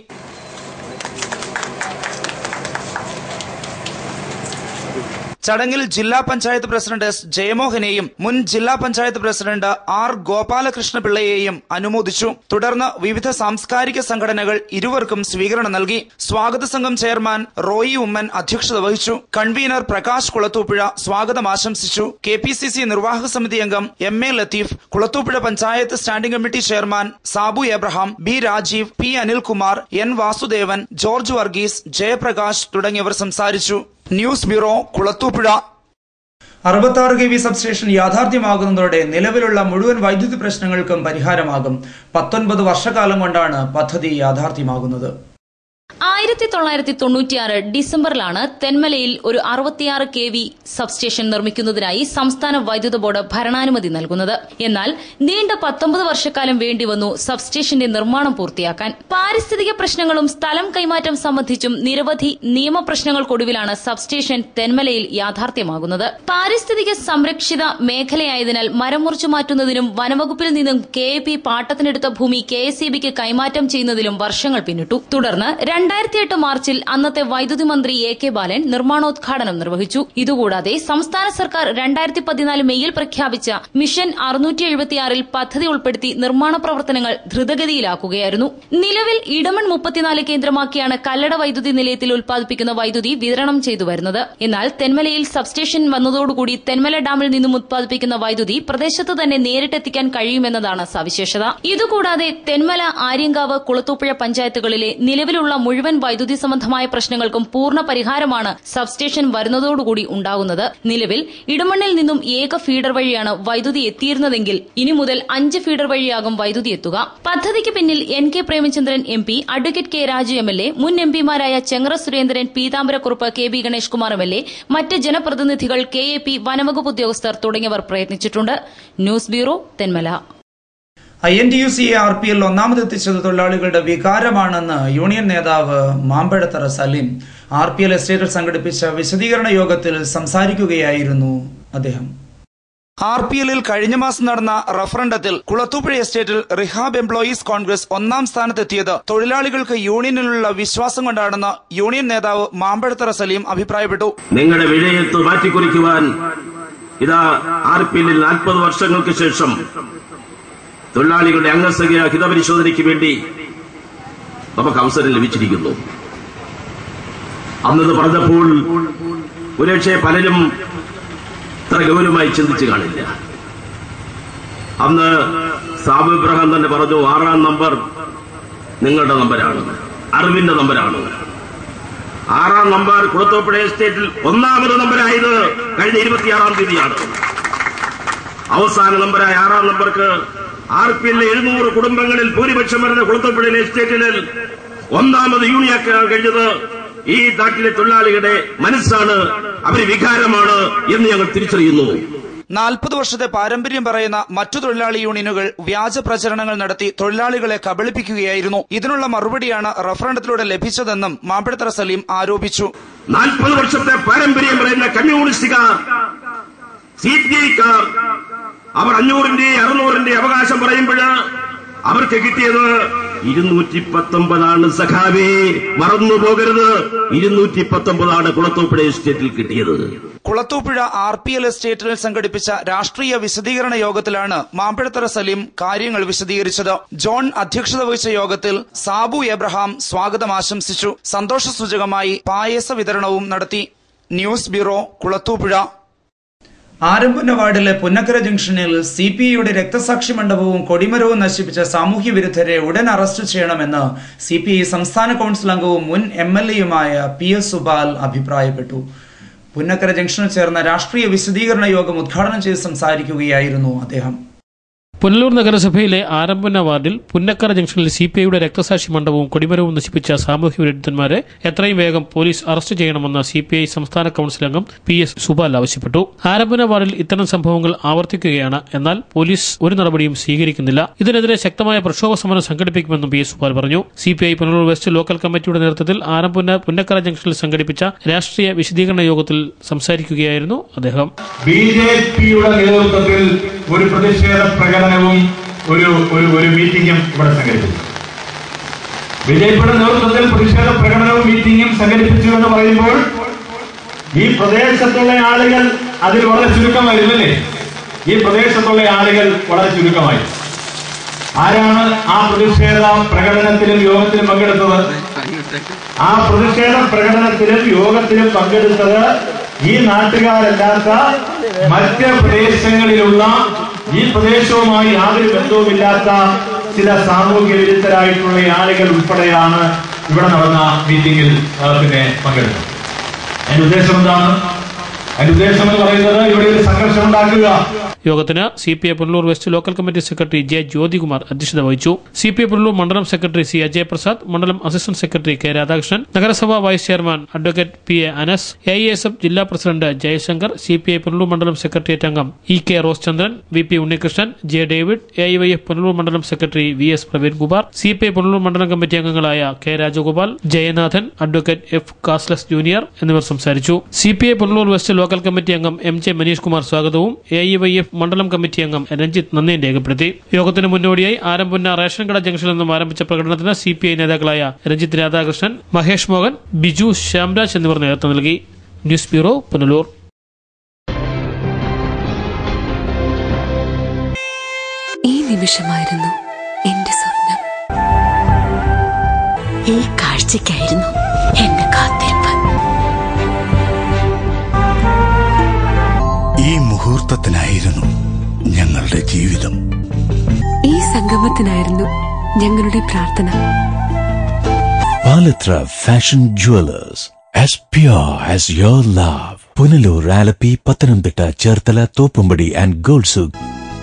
ചടങ്ങിൽ ജില്ലാ പഞ്ചായത്ത് പ്രസിഡന്റ് എസ് ജയമോഹനെയും മുൻ ജില്ലാ പഞ്ചായത്ത് പ്രസിഡന്റ് ആർ ഗോപാലകൃഷ്ണപിള്ളയെയും അനുമോദിച്ചു തുടർന്ന് വിവിധ സാംസ്കാരിക സംഘടനകൾ ഇരുവർക്കും സ്വീകരണം നൽകി സ്വാഗത സംഘം ചെയർമാൻ റോയി ഉമ്മൻ അധ്യക്ഷത വഹിച്ചു കൺവീനർ പ്രകാശ് കുളത്തൂപ്പുഴ സ്വാഗതം ആശംസിച്ചു കെ പി സി സി നിർവാഹക സമിതി അംഗം M A Latheef Kulathupuzha panchayat standing committee chairman Sabu Abraham B Rajeev P Anilkumar N Vasudevan George Varghese Jayaprakash തുടങ്ങിയവർ സംസാരിച്ചു ന്യൂസ് ബ്യൂറോ കുളത്തൂപ്പുഴ അറുപത്താറ് കെ വി സബ്സ്റ്റേഷൻ യാഥാർത്ഥ്യമാകുന്നതോടെ നിലവിലുള്ള മുഴുവൻ വൈദ്യുതി പ്രശ്നങ്ങൾക്കും പരിഹാരമാകും പത്തൊൻപത് വർഷക്കാലം കൊണ്ടാണ് പദ്ധതി യാഥാർത്ഥ്യമാകുന്നത് ആയിരത്തി തൊള്ളായിരത്തി തൊണ്ണൂറ്റിയാറ് ഡിസംബറിലാണ് തെന്മലയിൽ ഒരു അറുപത്തിയാറ് കെ വി സബ്സ്റ്റേഷൻ നിർമ്മിക്കുന്നതിനായി സംസ്ഥാന വൈദ്യുത ബോർഡ് ഭരണാനുമതി നൽകുന്നത് എന്നാൽ നീണ്ട പത്തൊമ്പത് വർഷക്കാലം വേണ്ടിവന്നു സബ്സ്റ്റേഷന്റെ നിർമ്മാണം പൂർത്തിയാക്കാൻ പാരിസ്ഥിതിക പ്രശ്നങ്ങളും സ്ഥലം കൈമാറ്റം സംബന്ധിച്ചും നിരവധി നിയമപ്രശ്നങ്ങൾക്കൊടുവിലാണ് സബ്സ്റ്റേഷൻ തെന്മലയിൽ യാഥാർത്ഥ്യമാകുന്നത് പാരിസ്ഥിതിക സംരക്ഷിത മേഖലയായതിനാൽ മരം മുറിച്ചു മാറ്റുന്നതിനും വനവകുപ്പിൽ നിന്നും കെ എ പി പാട്ടത്തിനെടുത്ത ഭൂമി കെ എസ് ഇ ബിക്ക് കൈമാറ്റം ചെയ്യുന്നതിലും വർഷങ്ങൾ പിന്നിട്ടു തുടർന്ന് രണ്ടായിരത്തി എട്ട് മാർച്ചിൽ അന്നത്തെ വൈദ്യുതി മന്ത്രി എ കെ ബാലൻ നിർമ്മാണോദ്ഘാടനം നിർവഹിച്ചു ഇതുകൂടാതെ സംസ്ഥാന സർക്കാർ രണ്ടായിരത്തി പതിനാല് മെയ്യിൽ പ്രഖ്യാപിച്ച മിഷൻ അറുന്നൂറ്റി എഴുപത്തിയാറിൽ പദ്ധതി ഉൾപ്പെടുത്തി നിർമ്മാണ പ്രവർത്തനങ്ങൾ ദ്രുതഗതിയിലാക്കുകയായിരുന്നു നിലവിൽ ഇടമൺ മുപ്പത്തിനാല് കേന്ദ്രമാക്കിയാണ് കല്ലട വൈദ്യുതി നിലയത്തിൽ ഉൽപ്പാദിപ്പിക്കുന്ന വൈദ്യുതി വിതരണം ചെയ്തു വരുന്നത് എന്നാൽ തെന്മലയിൽ സബ്സ്റ്റേഷൻ വന്നതോടുകൂടി തെന്മല ഡാമിൽ നിന്നും ഉത്പാദിപ്പിക്കുന്ന വൈദ്യുതി പ്രദേശത്ത് തന്നെ നേരിട്ടെത്തിക്കാൻ കഴിയുമെന്നതാണ് സവിശേഷത ഇതുകൂടാതെ തെന്മല ആര്യങ്കാവ് കുളത്തൂപ്പുഴ പഞ്ചായത്തുകളിലെ നിലവിലുള്ള മുഴുവൻ വൈദ്യുതി സംബന്ധമായ പ്രശ്നങ്ങൾക്കും പൂർണ്ണ പരിഹാരമാണ് സബ്സ്റ്റേഷൻ വരുന്നതോടുകൂടി ഉണ്ടാകുന്നത് നിലവിൽ ഇടമണ്ണിൽ നിന്നും ഏക ഫീഡർ വഴിയാണ് വൈദ്യുതി എത്തിയിരുന്നതെങ്കിൽ ഇനി മുതൽ അഞ്ച് ഫീഡർ വഴിയാകും വൈദ്യുതി എത്തുക പദ്ധതിക്ക് പിന്നിൽ N K Premachandran M P advocate K Raju M L A മുൻ എം പിമാരായ Chengara Surendran Peethambarakurup K B Ganesh Kumar M L A മറ്റ് ജനപ്രതിനിധികൾ കെ എ പി വനവകുപ്പ് ഉദ്യോഗസ്ഥർ തുടങ്ങിയവർ പ്രയത്നിച്ചിട്ടുണ്ട് news bureau Thenmala I N T U C R P L ഒന്നാമതെത്തിച്ചത് തൊഴിലാളികളുടെ വികാരമാണെന്ന് യൂണിയൻ നേതാവ് Mampazhathara Saleem R P L എസ്റ്റേറ്റിൽ സംഘടിപ്പിച്ച വിശദീകരണ യോഗത്തിൽ സംസാരിക്കുകയായിരുന്നു അദ്ദേഹം ആർ പി എല്ലിൽ കഴിഞ്ഞ മാസം നടന്ന റഫറണ്ടത്തിൽ കുളത്തൂപ്പുഴ എസ്റ്റേറ്റിൽ റിഹാബ് എംപ്ലോയീസ് കോൺഗ്രസ് ഒന്നാം സ്ഥാനത്തെത്തിയത് തൊഴിലാളികൾക്ക് യൂണിയനിലുള്ള വിശ്വാസം കൊണ്ടാണെന്ന് യൂണിയൻ നേതാവ് മാമ്പഴത്തറ സലീം അഭിപ്രായപ്പെട്ടു നിങ്ങളുടെ വിജയത്ത് മാറ്റിക്കുറിക്കുവാൻ ഇതാ ആർ പി എല്ലിൽ നാൽപ്പത് വർഷങ്ങൾക്ക് ശേഷം തൊഴിലാളികളുടെ അംഗസംഖ്യ ഹിതപരിശോധനയ്ക്ക് വേണ്ടി നമുക്ക് അവസരം ലഭിച്ചിരിക്കുന്നു അന്നത് പറഞ്ഞപ്പോൾ ഒരുപക്ഷെ പലരും ഇത്ര ഗൗരവമായി ചിന്തിച്ചു കാണില്ല അന്ന് സാബു ഇബ്രഹാം തന്നെ പറഞ്ഞു ആറാം നമ്പർ നിങ്ങളുടെ നമ്പരാണ് അറിവിന്റെ നമ്പരാണ് ആറാം നമ്പർ കുളത്തോപ്പുഴ എസ്റ്റേറ്റിൽ ഒന്നാമത് നമ്പരായത് കഴിഞ്ഞ ഇരുപത്തിയാറാം തീയതിയാണ് അവസാന നമ്പരായ ആറാം നമ്പർക്ക് ആർ പി എല്ലിലെ എഴുന്നൂറ് കുടുംബങ്ങളിൽ ഭൂരിപക്ഷം വരുന്ന കുളത്തോപ്പുഴയിലെ എസ്റ്റേറ്റിൽ ഒന്നാമത് യൂണിയാക്കാൻ കഴിഞ്ഞത് ഈ നാട്ടിലെ തൊഴിലാളികളുടെ മനസ്സാണ് അവര് വികാരമാണ് എന്ന് ഞങ്ങൾ തിരിച്ചറിയുന്നു നാൽപ്പത് വർഷത്തെ പാരമ്പര്യം പറയുന്ന മറ്റു തൊഴിലാളി യൂണിയനുകൾ വ്യാജ പ്രചരണങ്ങൾ നടത്തി തൊഴിലാളികളെ കബളിപ്പിക്കുകയായിരുന്നു ഇതിനുള്ള മറുപടിയാണ് റഫറണ്ടത്തിലൂടെ ലഭിച്ചതെന്നും മാമ്പഴത്തറ സലീം ആരോപിച്ചു നാൽപ്പത് വർഷത്തെ പാരമ്പര്യം പറയുന്ന കമ്മ്യൂണിസ്റ്റുകാർ സി പി ഐക്കാർ അവർ അഞ്ഞൂറിന്റെ അറുന്നൂറിന്റെ അവകാശം പറയുമ്പോൾ അവർക്ക് കിട്ടിയത് ഇരുന്നൂറ്റി പത്തൊമ്പതാണ് സഖാവേ മറന്നു പോകരുത് ഇരുന്നൂറ്റി പത്തൊമ്പതാണ് കുളത്തൂപ്പുഴ എസ്റ്റേറ്റിൽ കിട്ടിയത് കുളത്തൂപ്പുഴ ആർ പി എൽ എസ്റ്റേറ്റിൽ സംഘടിപ്പിച്ച രാഷ്ട്രീയ വിശദീകരണ യോഗത്തിലാണ് മാമ്പഴത്തറ സലീം കാര്യങ്ങൾ വിശദീകരിച്ചത് ജോൺ അധ്യക്ഷത വഹിച്ച യോഗത്തിൽ സാബു എബ്രഹാം സ്വാഗതം ആശംസിച്ചു സന്തോഷസൂചകമായി പായസ വിതരണവും നടത്തി ന്യൂസ് ബ്യൂറോ കുളത്തൂപ്പുഴ ആരംഭന വാർഡിലെ പുന്നക്കര ജംഗ്ഷനിൽ സി പി ഐയുടെ രക്തസാക്ഷി മണ്ഡപവും കൊടിമരവും നശിപ്പിച്ച സാമൂഹ്യ വിരുദ്ധരെ ഉടൻ അറസ്റ്റ് ചെയ്യണമെന്ന് സി പി ഐ സംസ്ഥാന കൗൺസിൽ അംഗവും മുൻ എം എൽ എയുമായ പി എസ് സുബാൽ അഭിപ്രായപ്പെട്ടു പുന്നക്കര ജംഗ്ഷനിൽ ചേർന്ന രാഷ്ട്രീയ വിശദീകരണ യോഗം ഉദ്ഘാടനം ചെയ്ത് സംസാരിക്കുകയായിരുന്നു അദ്ദേഹം പുനലൂർ നഗരസഭയിലെ ആരംഭന വാർഡിൽ പുന്നക്കര ജംഗ്ഷനിൽ സി പി ഐയുടെ രക്തസാക്ഷി മണ്ഡപവും കൊടിമരവും നശിപ്പിച്ച സാമൂഹ്യ വിരുദ്ധന്മാരെ എത്രയും വേഗം പോലീസ് അറസ്റ്റ് ചെയ്യണമെന്ന് സി പി ഐ സംസ്ഥാന കൌൺസിൽ അംഗം പി എസ് സുബാൽ ആവശ്യപ്പെട്ടു ആരംഭന വാർഡിൽ ഇത്തരം സംഭവങ്ങൾ ആവർത്തിക്കുകയാണ് എന്നാൽ പോലീസ് ഒരു നടപടിയും സ്വീകരിക്കുന്നില്ല ഇതിനെതിരെ ശക്തമായ പ്രക്ഷോഭ സമരം സംഘടിപ്പിക്കുമെന്നും പി എസ് സുബാൽ പറഞ്ഞു C P I Punalur west local കമ്മിറ്റിയുടെ നേതൃത്വത്തിൽ ആരംഭന പുന്നക്കര ജംഗ്ഷനിൽ സംഘടിപ്പിച്ച രാഷ്ട്രീയ വിശദീകരണ യോഗത്തിൽ സംസാരിക്കുകയായിരുന്നു അദ്ദേഹം ബി ജെ പിയുടെ നേതൃത്വത്തിൽ ഒരു പ്രതിഷേധ പ്രകടനവും ഒരു ഒരു ഒരു മീറ്റിംഗും ഇവിടെ സംഘടിപ്പിച്ചു വിജയപ്പുഴ നേതൃത്വത്തിൽ പ്രതിഷേധ പ്രകടനവും മീറ്റിംഗും സംഘടിപ്പിച്ചു എന്ന് പറയുമ്പോൾ ഈ പ്രദേശത്തുള്ള ആളുകൾ അതിൽ വളരെ ചുരുക്കമായിരുന്നല്ലേ ഈ പ്രദേശത്തുള്ള ആളുകൾ വളരെ ചുരുക്കമായി ആരാണ് ആ പ്രതിഷേധ പ്രകടനത്തിലും യോഗത്തിലും പങ്കെടുത്തത് ആ പ്രതിഷേധ പ്രകടനത്തിലും യോഗത്തിലും പങ്കെടുത്തത് ഈ നാട്ടുകാരല്ലാത്ത മറ്റ് പ്രദേശങ്ങളിലുള്ള ഈ പ്രദേശവുമായി യാതൊരു ബന്ധവുമില്ലാത്ത ചില സാമൂഹ്യ വിരുദ്ധരായിട്ടുള്ള ആളുകൾ ഉൾപ്പെടെയാണ് ഇവിടെ നടന്ന മീറ്റിംഗിൽ ആ, പിന്നെ പങ്കെടുത്തത് അതിന്റെ ഉദ്ദേശം എന്താണ് അതിന്റെ ഉദ്ദേശം എന്ന് പറയുന്നത് ഇവിടെ ഒരു സംഘർഷം ഉണ്ടാക്കുക യോഗത്തിന് C P I Punalur west local committee secretary J Jyothikumar അധ്യക്ഷത വഹിച്ചു സി പി ഐ പുനലൂർ മണ്ഡലം സെക്രട്ടറി സി അജയ് പ്രസാദ് മണ്ഡലം അസിസ്റ്റന്റ് സെക്രട്ടറി കെ രാധാകൃഷ്ണൻ നഗരസഭാ vice chairman advocate P A Anas A I S F ജില്ലാ president Jayashankar C P I Punalur മണ്ഡലം സെക്രട്ടേറിയറ്റ് അംഗം E K Rose Chandran V P Unnikrishnan J David A I Y F Punalur മണ്ഡലം secretary V S Praveen Kumar C P I Punalur മണ്ഡലം committee അംഗങ്ങളായ K Rajagopal Jayanathan advocate F Kasles junior എന്നിവർ സംസാരിച്ചു C P I Punalur west local committee അംഗം M J Manish Kumar സ്വാഗതവും A I Y F മണ്ഡലം committee അംഗം രഞ്ജിത്ത് നന്ദിയും രേഖപ്പെടുത്തി യോഗത്തിന് മുന്നോടിയായി ആരംപുന്ന റേഷൻ കട ജംഗ്ഷനിൽ നിന്നും ആരംഭിച്ച പ്രകടനത്തിന് സി പി ഐ നേതാക്കളായ രഞ്ജിത്ത് രാധാകൃഷ്ണൻ മഹേഷ് മോഹൻ ബിജു ശ്യാംരാജ് എന്നിവർ നേതൃത്വം നൽകി ന്യൂസ് ബ്യൂറോ പുനലൂർ ഈ നിമിഷമായിരുന്നു എന്റെ സ്വപ്നം ഈ കാഴ്ചയ്ക്കായിരുന്നു എന്റെ കാത്തിരിപ്പ് ഈ മുഹൂർത്തത്തിനായിരുന്നു ഞങ്ങളുടെ ജീവിതം ഈ സംഗമത്തിനായിരുന്നു ഞങ്ങളുടെ പ്രാർത്ഥന Palathra fashion jewellers as pure as your love Punalur Alleppey Pathanamthitta Cherthala Thoppumpady and gold souk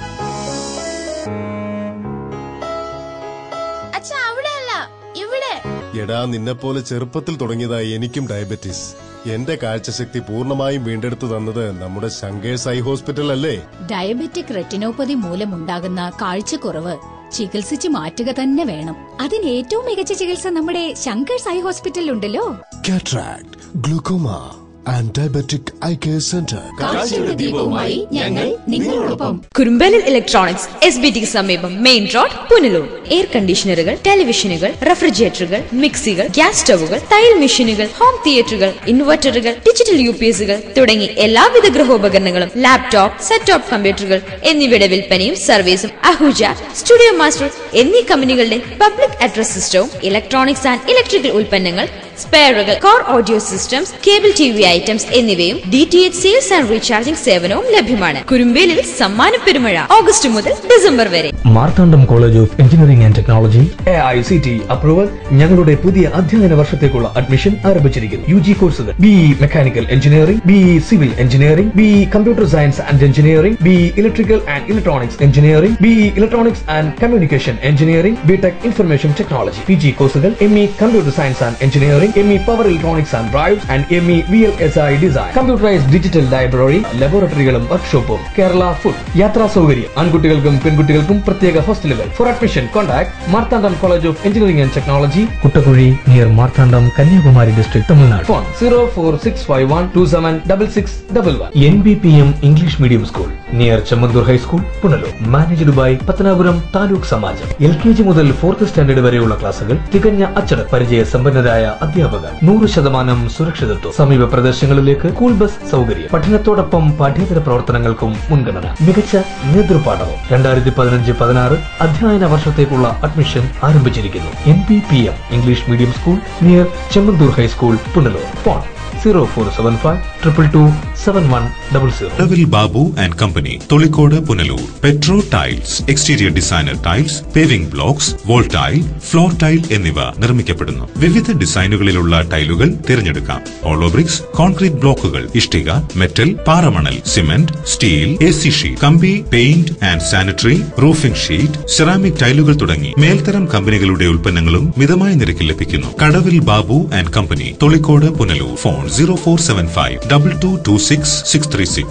അച്ഛാ അവിടെ അല്ല ഇവിടെ എടാ നിന്നെപ്പോലെ ചെറുപ്പത്തിൽ തുടങ്ങിയതായി എനിക്കും ഡയബറ്റീസ് എന്റെ കാഴ്ചശക്തി പൂർണ്ണമായും വീണ്ടെടുത്തു തന്നത് നമ്മുടെ ശങ്കേഴ്സ് ഐ ഹോസ്പിറ്റൽ അല്ലേ ഡയബറ്റിക് റെറ്റിനോപ്പതി മൂലമുണ്ടാകുന്ന കാഴ്ചക്കുറവ് ചികിത്സിച്ച് മാറ്റുക തന്നെ വേണം അതിന് ഏറ്റവും മികച്ച ചികിത്സ നമ്മുടെ ശങ്കേഴ്സ് ഐ ഹോസ്പിറ്റലിലുണ്ടല്ലോ cataract glaucoma and diabetic eye care centre കാഴ്ചയുടെ ദീപവുമായി ഞങ്ങൾ നിങ്ങളോടൊപ്പം കുറുമ്പലിൽ ഇലക്ട്രോണിക്സ് എസ് ബി ടിക്ക് സമീപം മെയിൻ റോഡ് പുനലൂർ എയർ കണ്ടീഷണറുകൾ ടെലിവിഷനുകൾ റെഫ്രിജറേറ്ററുകൾ മിക്സികൾ ഗ്യാസ് സ്റ്റവുകൾ തയ്യൽ മെഷീനുകൾ ഹോം തിയേറ്ററുകൾ ഇൻവെർട്ടറുകൾ ഡിജിറ്റൽ യു പി എസുകൾ തുടങ്ങി എല്ലാവിധ ഗൃഹോപകരണങ്ങളും ലാപ്ടോപ്പ് സെറ്റ് ടോപ്പ് കമ്പ്യൂട്ടറുകൾ എന്നിവയുടെ വിൽപ്പനയും സർവീസും അഹുജ സ്റ്റുഡിയോ മാസ്റ്റർ എന്നീ കമ്പനികളുടെ പബ്ലിക് അഡ്രസ് സിസ്റ്റവും ഇലക്ട്രോണിക്സ് ആൻഡ് ഇലക്ട്രിക്കൽ ഉൽപ്പന്നങ്ങൾ സ്പെയറുകൾ core audio systems cable T V items എന്നിവയും D T H sales and recharging സേവനവും ലഭ്യമാണ് കുരുമ്പേലിൽ സമ്മാന പെരുമഴ ഓഗസ്റ്റ് മുതൽ ഡിസംബർ വരെ Marthandam college of engineering and technology A I C T approval ഞങ്ങളുടെ പുതിയ അധ്യയന വർഷത്തേക്കുള്ള അഡ്മിഷൻ ആരംഭിച്ചിരിക്കുന്നു യു ജി കോഴ്സുകൾ B mechanical engineering B civil engineering B computer science and engineering B electrical and electronics engineering B electronics and communication engineering B tech information technology P G കോഴ്സുകൾ M E computer science and engineering M E power electronics and drives and M E V L S I design computerised digital library ലബോറട്ടറികളും വർക്ക്ഷോപ്പും Kerala food യാത്രാ സൗകര്യം ആൺകുട്ടികൾക്കും പെൺകുട്ടികൾക്കും പ്രത്യേക ഹോസ്റ്റലുകൾ for admission contact Marthandam college of engineering and technology Kuttakuzhi near Marthandam Kanyakumari district Tamil Nadu phone zero four six five one two seven double six double one N B P M English medium school near Chemmanthoor high school Punalur managed by Pathanapuram taluk Samajam L K G മുതൽ fourth standard വരെയുള്ള ക്ലാസുകൾ തികഞ്ഞ അച്ചട പരിചയ സമ്പന്നരായ അധ്യാപകർ നൂറ് ശതമാനം സുരക്ഷിതത്വം സമീപ പ്രദേശങ്ങളിലേക്ക് സ്കൂൾ ബസ് സൗകര്യം പഠനത്തോടൊപ്പം പാഠ്യേതര പ്രവർത്തനങ്ങൾക്കും മുൻഗണന മികച്ച നേതൃപാഠവും രണ്ടായിരത്തി പതിനഞ്ച് പതിനാറ് അധ്യയന വർഷത്തേക്കുള്ള അഡ്മിഷൻ ആരംഭിച്ചിരിക്കുന്നു N P P M English medium school near Chemmanthoor high school Punalur phone zero four seven five triple two seven one double zero ഡവിൽ Babu and company Tholicode Punalur petro tiles exterior designer tiles paving blocks wall tile floor tile എന്നിവ നിർമ്മിക്കപ്പെടുന്നു വിവിധ ഡിസൈനുകളിലുള്ള ടൈലുകൾ തിരഞ്ഞെടുക്കാം ഓളോ BRICS concrete ബ്ലോക്കുകൾ ഇഷ്ടിക metal പാറമണൽ cement steel A C sheet കമ്പി paint and sanitary roofing sheet ceramic ടൈലുകൾ തുടങ്ങി മേൽത്തരം കമ്പനികളുടെ ഉൽപ്പന്നങ്ങളും മിതമായ നിരക്കിൽ ലഭിക്കുന്നു Kadavil Babu and company Tholicode Punalur phone zero four seven five double two two six six three six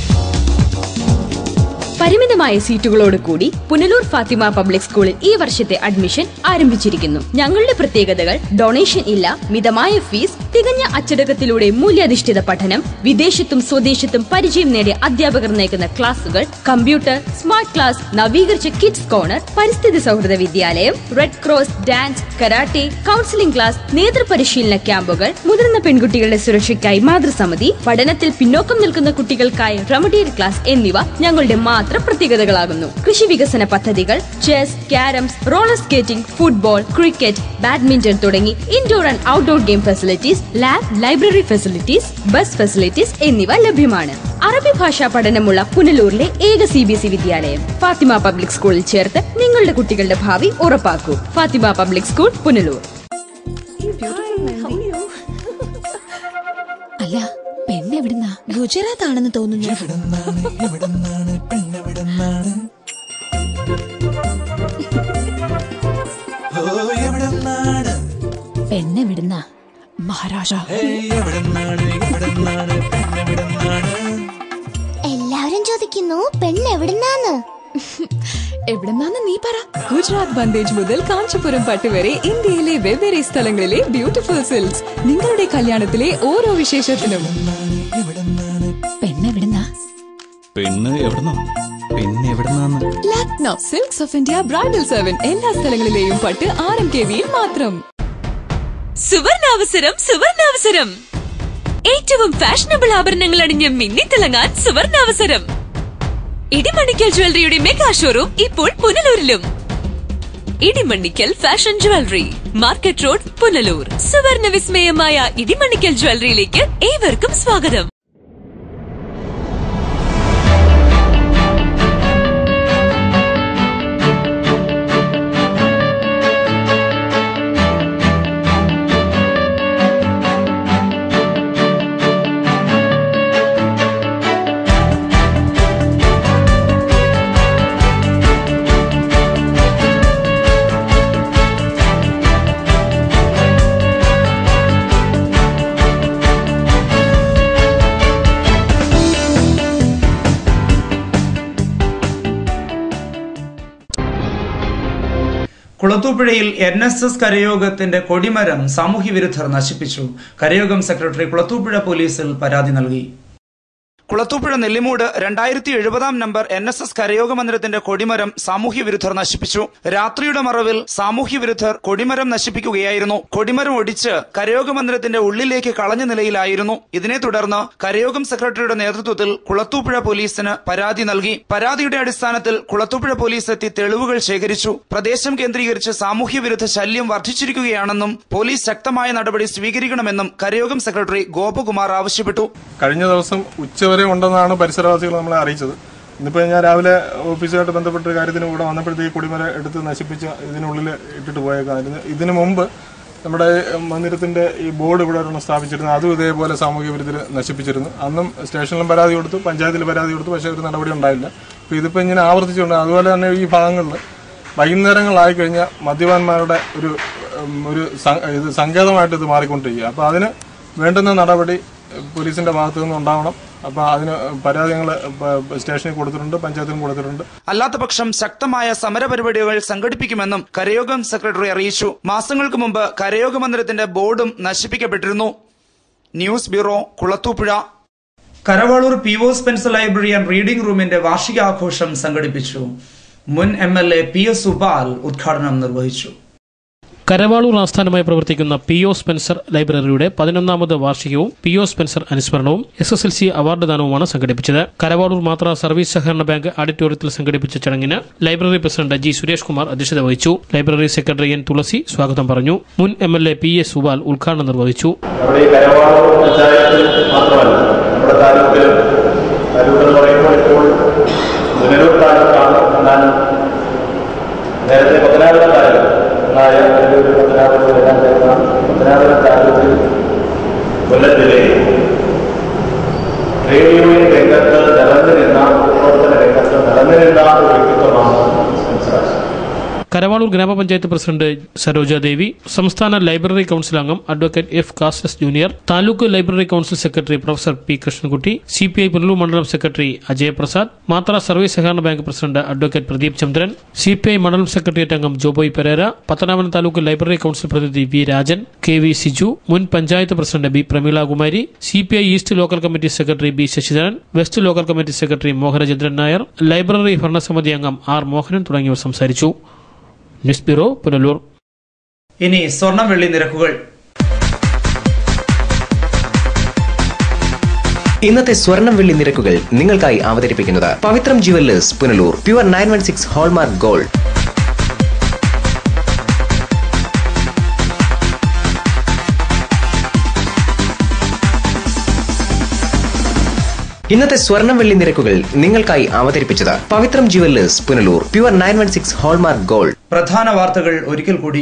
പരിമിതമായ സീറ്റുകളോട് കൂടി പുനലൂർ ഫാത്തിമ പബ്ലിക് സ്കൂളിൽ ഈ വർഷത്തെ അഡ്മിഷൻ ആരംഭിച്ചിരിക്കുന്നു ഞങ്ങളുടെ പ്രത്യേകതകൾ ഡൊണേഷൻ ഇല്ല മിതമായ ഫീസ് തികഞ്ഞ അച്ചടക്കത്തിലൂടെ മൂല്യാധിഷ്ഠിത പഠനം വിദേശത്തും സ്വദേശത്തും പരിചയം നേടിയ അധ്യാപകർ നയിക്കുന്ന ക്ലാസുകൾ കമ്പ്യൂട്ടർ സ്മാർട്ട് ക്ലാസ് നവീകരിച്ച കിഡ്സ് കോർണർ പരിസ്ഥിതി സൗഹൃദ വിദ്യാലയം red cross dance karate counselling class നേതൃപരിശീലന ക്യാമ്പുകൾ മുതിർന്ന പെൺകുട്ടികളുടെ സുരക്ഷയ്ക്കായി മാതൃസമിതി പഠനത്തിൽ പിന്നോക്കം നിൽക്കുന്ന കുട്ടികൾക്കായി റെമഡിയൽ ക്ലാസ് എന്നിവ ഞങ്ങളുടെ മാത്രം പ്രത്യേകതകളാകുന്നു കൃഷി വികസന പദ്ധതികൾ chess carroms roller skating football cricket badminton തുടങ്ങി indoor and outdoor game facilities lab library facilities bus facilities എന്നിവ ലഭ്യമാണ് അറബി ഭാഷാ പഠനമുള്ള പുനലൂരിലെ ഏക സി ബി എസ് ഇ വിദ്യാലയം ഫാത്തിമ പബ്ലിക് സ്കൂളിൽ ചേർത്ത് നിങ്ങളുടെ കുട്ടികളുടെ ഭാവി ഉറപ്പാക്കൂ ഫാത്തിമ പബ്ലിക് സ്കൂൾ പുനലൂർ അല്ല പെണ്ണെവിടുന്നാ ഗുജറാത്ത് ആണെന്ന് തോന്നുന്നു പെണ്ണെവിടുന്നാ മഹാരാജ എല്ലാവരും ചോദിക്കുന്നു പെണ്ണ് എവിടുന്നാന്ന് എവിടെന്നാന്ന് നീ പറ ഗുജറാത്ത് ബന്ദേജ് മുതൽ കാഞ്ചീപുരം പട്ട് വരെ ഇന്ത്യയിലെ വെവ്വേറെ സ്ഥലങ്ങളിലെ ബ്യൂട്ടിഫുൾ സിൽക്സ് നിങ്ങളുടെ കല്യാണത്തിലെ ഓരോ വിശേഷത്തിനും പെണ്ണെവിടുന്നാ പെണ്ണ് എവിടുന്നോ പെണ്ണ് എവിടുന്നാന്ന് Lucknow silks of India bridal seven എല്ലാ സ്ഥലങ്ങളിലെയും പട്ട് ആർ എം കെ വിയിൽ മാത്രം സുവർണാവസരം സുവർണാവസരം ഏറ്റവും ഫാഷനബിൾ ആഭരണങ്ങൾ അണിഞ്ഞ് മിന്നിത്തിളങ്ങാൻ സുവർണാവസരം ഇടിമണിക്കൽ ജ്വല്ലറിയുടെ മെഗാ ഷോറൂം ഇപ്പോൾ പുനലൂരിലും Edimannickal fashion jewellery market road Punalur സുവർണ വിസ്മയമായ ഇടിമണ്ണിക്കൽ ജ്വല്ലറിയിലേക്ക് ഏവർക്കും സ്വാഗതം കുളത്തൂപ്പുഴയിൽ എൻ എസ് എസ് കരയോഗത്തിന്റെ കൊടിമരം സാമൂഹ്യ വിരുദ്ധർ നശിപ്പിച്ചു കരയോഗം സെക്രട്ടറി കുളത്തൂപ്പുഴ പോലീസിൽ പരാതി നൽകി കുളത്തൂപ്പുഴ നെല്ലിമൂട് രണ്ടായിരത്തി എഴുപതാം നമ്പർ എൻ എസ് എസ് കരയോഗ മന്ദിരത്തിന്റെ കൊടിമരം സാമൂഹ്യ വിരുദ്ധർ നശിപ്പിച്ചു രാത്രിയുടെ മറവിൽ സാമൂഹ്യ വിരുദ്ധർ കൊടിമരം നശിപ്പിക്കുകയായിരുന്നു കൊടിമരം ഒടിച്ച് കരയോഗ മന്ദിരത്തിന്റെ ഉള്ളിലേക്ക് കളഞ്ഞ നിലയിലായിരുന്നു ഇതിനെ തുടർന്ന് കരയോഗം സെക്രട്ടറിയുടെ നേതൃത്വത്തിൽ കുളത്തൂപ്പുഴ പോലീസിന് പരാതി നൽകി പരാതിയുടെ അടിസ്ഥാനത്തിൽ കുളത്തൂപ്പുഴ പോലീസ് എത്തി തെളിവുകൾ ശേഖരിച്ചു പ്രദേശം കേന്ദ്രീകരിച്ച് സാമൂഹ്യ വിരുദ്ധ ശല്യം വർദ്ധിച്ചിരിക്കുകയാണെന്നും പോലീസ് ശക്തമായ നടപടി സ്വീകരിക്കണമെന്നും കരയോഗം സെക്രട്ടറി ഗോപകുമാർ ആവശ്യപ്പെട്ടു കഴിഞ്ഞ ദിവസം ഉച്ചവരെ ഉണ്ടെന്നാണ് പരിസരവാസികൾ നമ്മളെ അറിയിച്ചത് ഇന്നിപ്പോൾ ഞാൻ രാവിലെ ഓഫീസുമായിട്ട് ബന്ധപ്പെട്ട കാര്യത്തിന് കൂടെ വന്നപ്പോഴത്തേക്ക് കൊടിമര എടുത്ത് നശിപ്പിച്ച് ഇതിനുള്ളിൽ ഇട്ടിട്ട് പോയേക്കായിരുന്നു ഇതിനു മുമ്പ് നമ്മുടെ മന്ദിരത്തിന്റെ ഈ ബോർഡ് ഇവിടെ ഒരെണ്ണം സ്ഥാപിച്ചിരുന്നു അതും ഇതേപോലെ സാമൂഹ്യ വിരുദ്ധർ നശിപ്പിച്ചിരുന്നു അന്നും സ്റ്റേഷനിലും പരാതി കൊടുത്തു പഞ്ചായത്തിൽ പരാതി കൊടുത്തു പക്ഷേ ഒരു നടപടി ഉണ്ടായില്ല അപ്പോൾ ഇതിപ്പോൾ ഇങ്ങനെ ആവർത്തിച്ചുകൊണ്ട് അതുപോലെ തന്നെ ഈ ഭാഗങ്ങളിൽ വൈകുന്നേരങ്ങളായി കഴിഞ്ഞാൽ മദ്യപാന്മാരുടെ ഒരു ഉം, ഒരു സ- ഇത് സങ്കേതമായിട്ട് ഇത് മാറിക്കൊണ്ടിരിക്കുക അപ്പോൾ അതിന് വേണ്ടുന്ന നടപടി പോലീസിന്റെ ഭാഗത്തു നിന്ന് ഉണ്ടാവണം അപ്പോൾ അതിന് പരാതി ഞങ്ങൾ സ്റ്റേഷനിൽ കൊടുത്തിട്ടുണ്ട് പഞ്ചായത്തിനും കൊടുത്തിട്ടുണ്ട് അല്ലാത്ത പക്ഷം ശക്തമായ സമരപരിപാടികൾ സംഘടിപ്പിക്കുമെന്നും കരയോഗം സെക്രട്ടറി അറിയിച്ചു മാസങ്ങൾക്ക് മുമ്പ് കരയോഗ മന്ദിരത്തിന്റെ ബോർഡും നശിപ്പിക്കപ്പെട്ടിരുന്നു news bureau Kulathupuzha Karavaloor P O Spencer library and reading റൂമിന്റെ വാർഷികാഘോഷം സംഘടിപ്പിച്ചു മുൻ M L A P S Subal ഉദ്ഘാടനം നിർവഹിച്ചു കരവാളൂർ ആസ്ഥാനമായി പ്രവർത്തിക്കുന്ന പി ഒ സ്പെൻസർ ലൈബ്രറിയുടെ പതിനൊന്നാമത് വാർഷികവും പി ഒ സ്പെൻസർ അനുസ്മരണവും S S L C award ദാനവുമാണ് സംഘടിപ്പിച്ചത് കരവാളൂർ മാത്ര സർവീസ് സഹകരണ ബാങ്ക് ഓഡിറ്റോറിയത്തിൽ സംഘടിപ്പിച്ച ചടങ്ങിന് library president G Suresh Kumar അധ്യക്ഷത വഹിച്ചു ലൈബ്രറി സെക്രട്ടറി എൻ തുളസി സ്വാഗതം പറഞ്ഞു മുൻ M L A P A Subal ഉദ്ഘാടനം നിർവഹിച്ചു നമ്മുടെ ഈ കരവാളൂർ പഞ്ചായത്തിൽ മാത്രമല്ല നമ്മുടെ താലൂക്കിലും താലൂക്ക് എന്ന് പറയുമ്പോൾ ഇപ്പോൾ പുനലൂർ താലൂക്കാണ് എന്നാൽ നേരത്തെ പത്തനാപുരം താലൂക്ക് എന്നായ ഒരു പത്തനാപുരം വരാൻ ചേർന്ന പത്തനാപുരം താലൂക്കിൽ കൊല്ലത്തിലെ റേഡിയോയിൽ രംഗത്ത് നിറഞ്ഞു നിന്ന പ്രവർത്തന രംഗത്ത് നിറഞ്ഞു നിന്ന ഒരു വ്യക്തിത്വമാണ് സെൻസർ കരവാളൂർ പെരുമ്പാളൂർ ഗ്രാമപഞ്ചായത്ത് പ്രസിഡന്റ് സരോജ ദേവി സംസ്ഥാന ലൈബ്രറി കൌൺസിൽ അംഗം അഡ്വക്കേറ്റ് എഫ് കാസസ് junior taluk library council secretary professor P Krishnankutty C P I Punalur മണ്ഡലം സെക്രട്ടറി അജയ് പ്രസാദ് മാത്ര സർവീസ് സഹകരണ bank president advocate Pradeep Chandran C P I മണ്ഡലം സെക്രട്ടേറിയറ്റ് അംഗം ജോബോയ് പെരേര പത്തനാപുരം താലൂക്ക് ലൈബ്രറി കൌൺസിൽ പ്രതിനിധി V Rajan K V Siju മുൻ panchayat president B Prameela Kumari C P I east local committee secretary B Sasidharan west local committee secretary Mohanachandran Nair library ഭരണസമിതി അംഗം R Mohanan തുടങ്ങിയവർ സംസാരിച്ചു ന്യൂസ് ബ്യൂറോ പുനലൂർ ഇനി സ്വർണം വെള്ളി നിരക്കുകൾ ഇന്നത്തെ സ്വർണം വെള്ളി നിരക്കുകൾ നിങ്ങൾക്കായി അവതരിപ്പിക്കുന്നത് Pavithram jewellers Punalur pure nine one six hallmark gold ഇന്നത്തെ സ്വർണം വെള്ളി നിരക്കുകൾ നിങ്ങൾക്കായി അവതരിപ്പിച്ചത് Pavithram jewellers Punalur pure nine one six hallmark gold പ്രധാന വാർത്തകൾ ഒരിക്കൽ കൂടി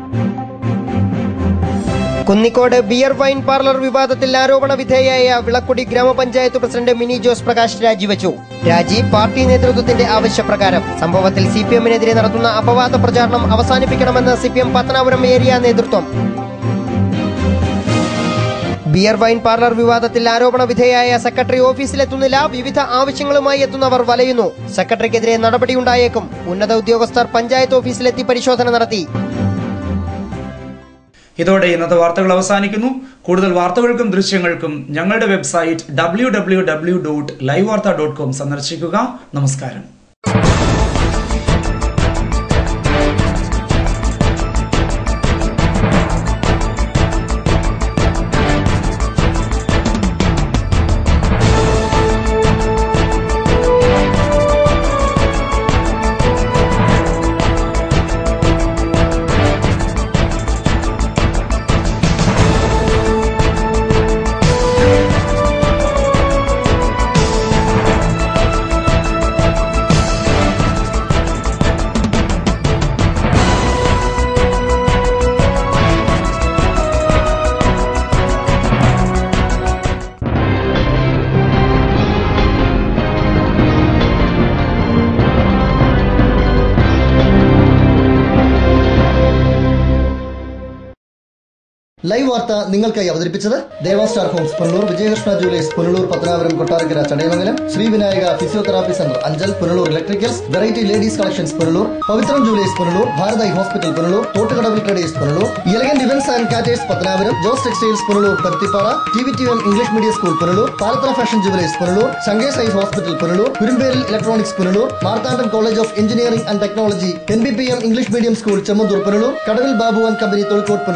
കുന്നിക്കോട് ബിയർ വൈൻ പാർലർ വിവാദത്തിൽ ആരോപണ വിധേയയായ വിളക്കുടി ഗ്രാമപഞ്ചായത്ത് പ്രസിഡന്റ് മിനി ജോസ് പ്രകാശ് രാജിവെച്ചു രാജി പാർട്ടി നേതൃത്വത്തിന്റെ ആവശ്യപ്രകാരം സംഭവത്തിൽ സി പി എമ്മിനെതിരെ നടത്തുന്ന അപവാദ പ്രചാരണം അവസാനിപ്പിക്കണമെന്ന് C P M Pathanapuram area നേതൃത്വം ബിയർ വൈൻ പാർലർ വിവാദത്തിൽ ആരോപണ വിധേയയായ സെക്രട്ടറി ഓഫീസിലെത്തുന്നില്ല വിവിധ ആവശ്യങ്ങളുമായി എത്തുന്നവർ വലയുന്നു സെക്രട്ടറിക്കെതിരെ നടപടിയുണ്ടായേക്കും ഉന്നത ഉദ്യോഗസ്ഥർ പഞ്ചായത്ത് ഓഫീസിലെത്തി പരിശോധന നടത്തി ഇതോടെ ഇന്നത്തെ വാർത്തകൾ അവസാനിക്കുന്നു കൂടുതൽ വാർത്തകൾക്കും ദൃശ്യങ്ങൾക്കും ഞങ്ങളുടെ website W W W dot live Vartha dot com സന്ദർശിക്കുക നമസ്കാരം ലൈവ് വാർത്ത നിങ്ങൾക്കായി അവതരിപ്പിച്ചത് Deva star homes Punalur Vijayakrishna jewellers Punalur Pathanapuram Kottarakkara Chadayamangalam Srivinayaka physiotherapy centre Anchal Punalur electricals variety ladies collections Punalur Pavithram jewellers Punalur ഭാരതായി hospital Punalur തോട്ടുകടവിൽ traders Punalur elegant events and caterers Pathanapuram Jose textiles Punalur Paruthippara T V T M English medium school Punalur Palathara fashion jewellers Punalur ശങ്കേഷ് I hospital Punalur കുരുമ്പേരിൽ electronics Punalur Marthandam college of engineering and technology N B P M English medium school Chemmanthoor Punalur കടവിൽ Babu and company Thozhilkode Punalur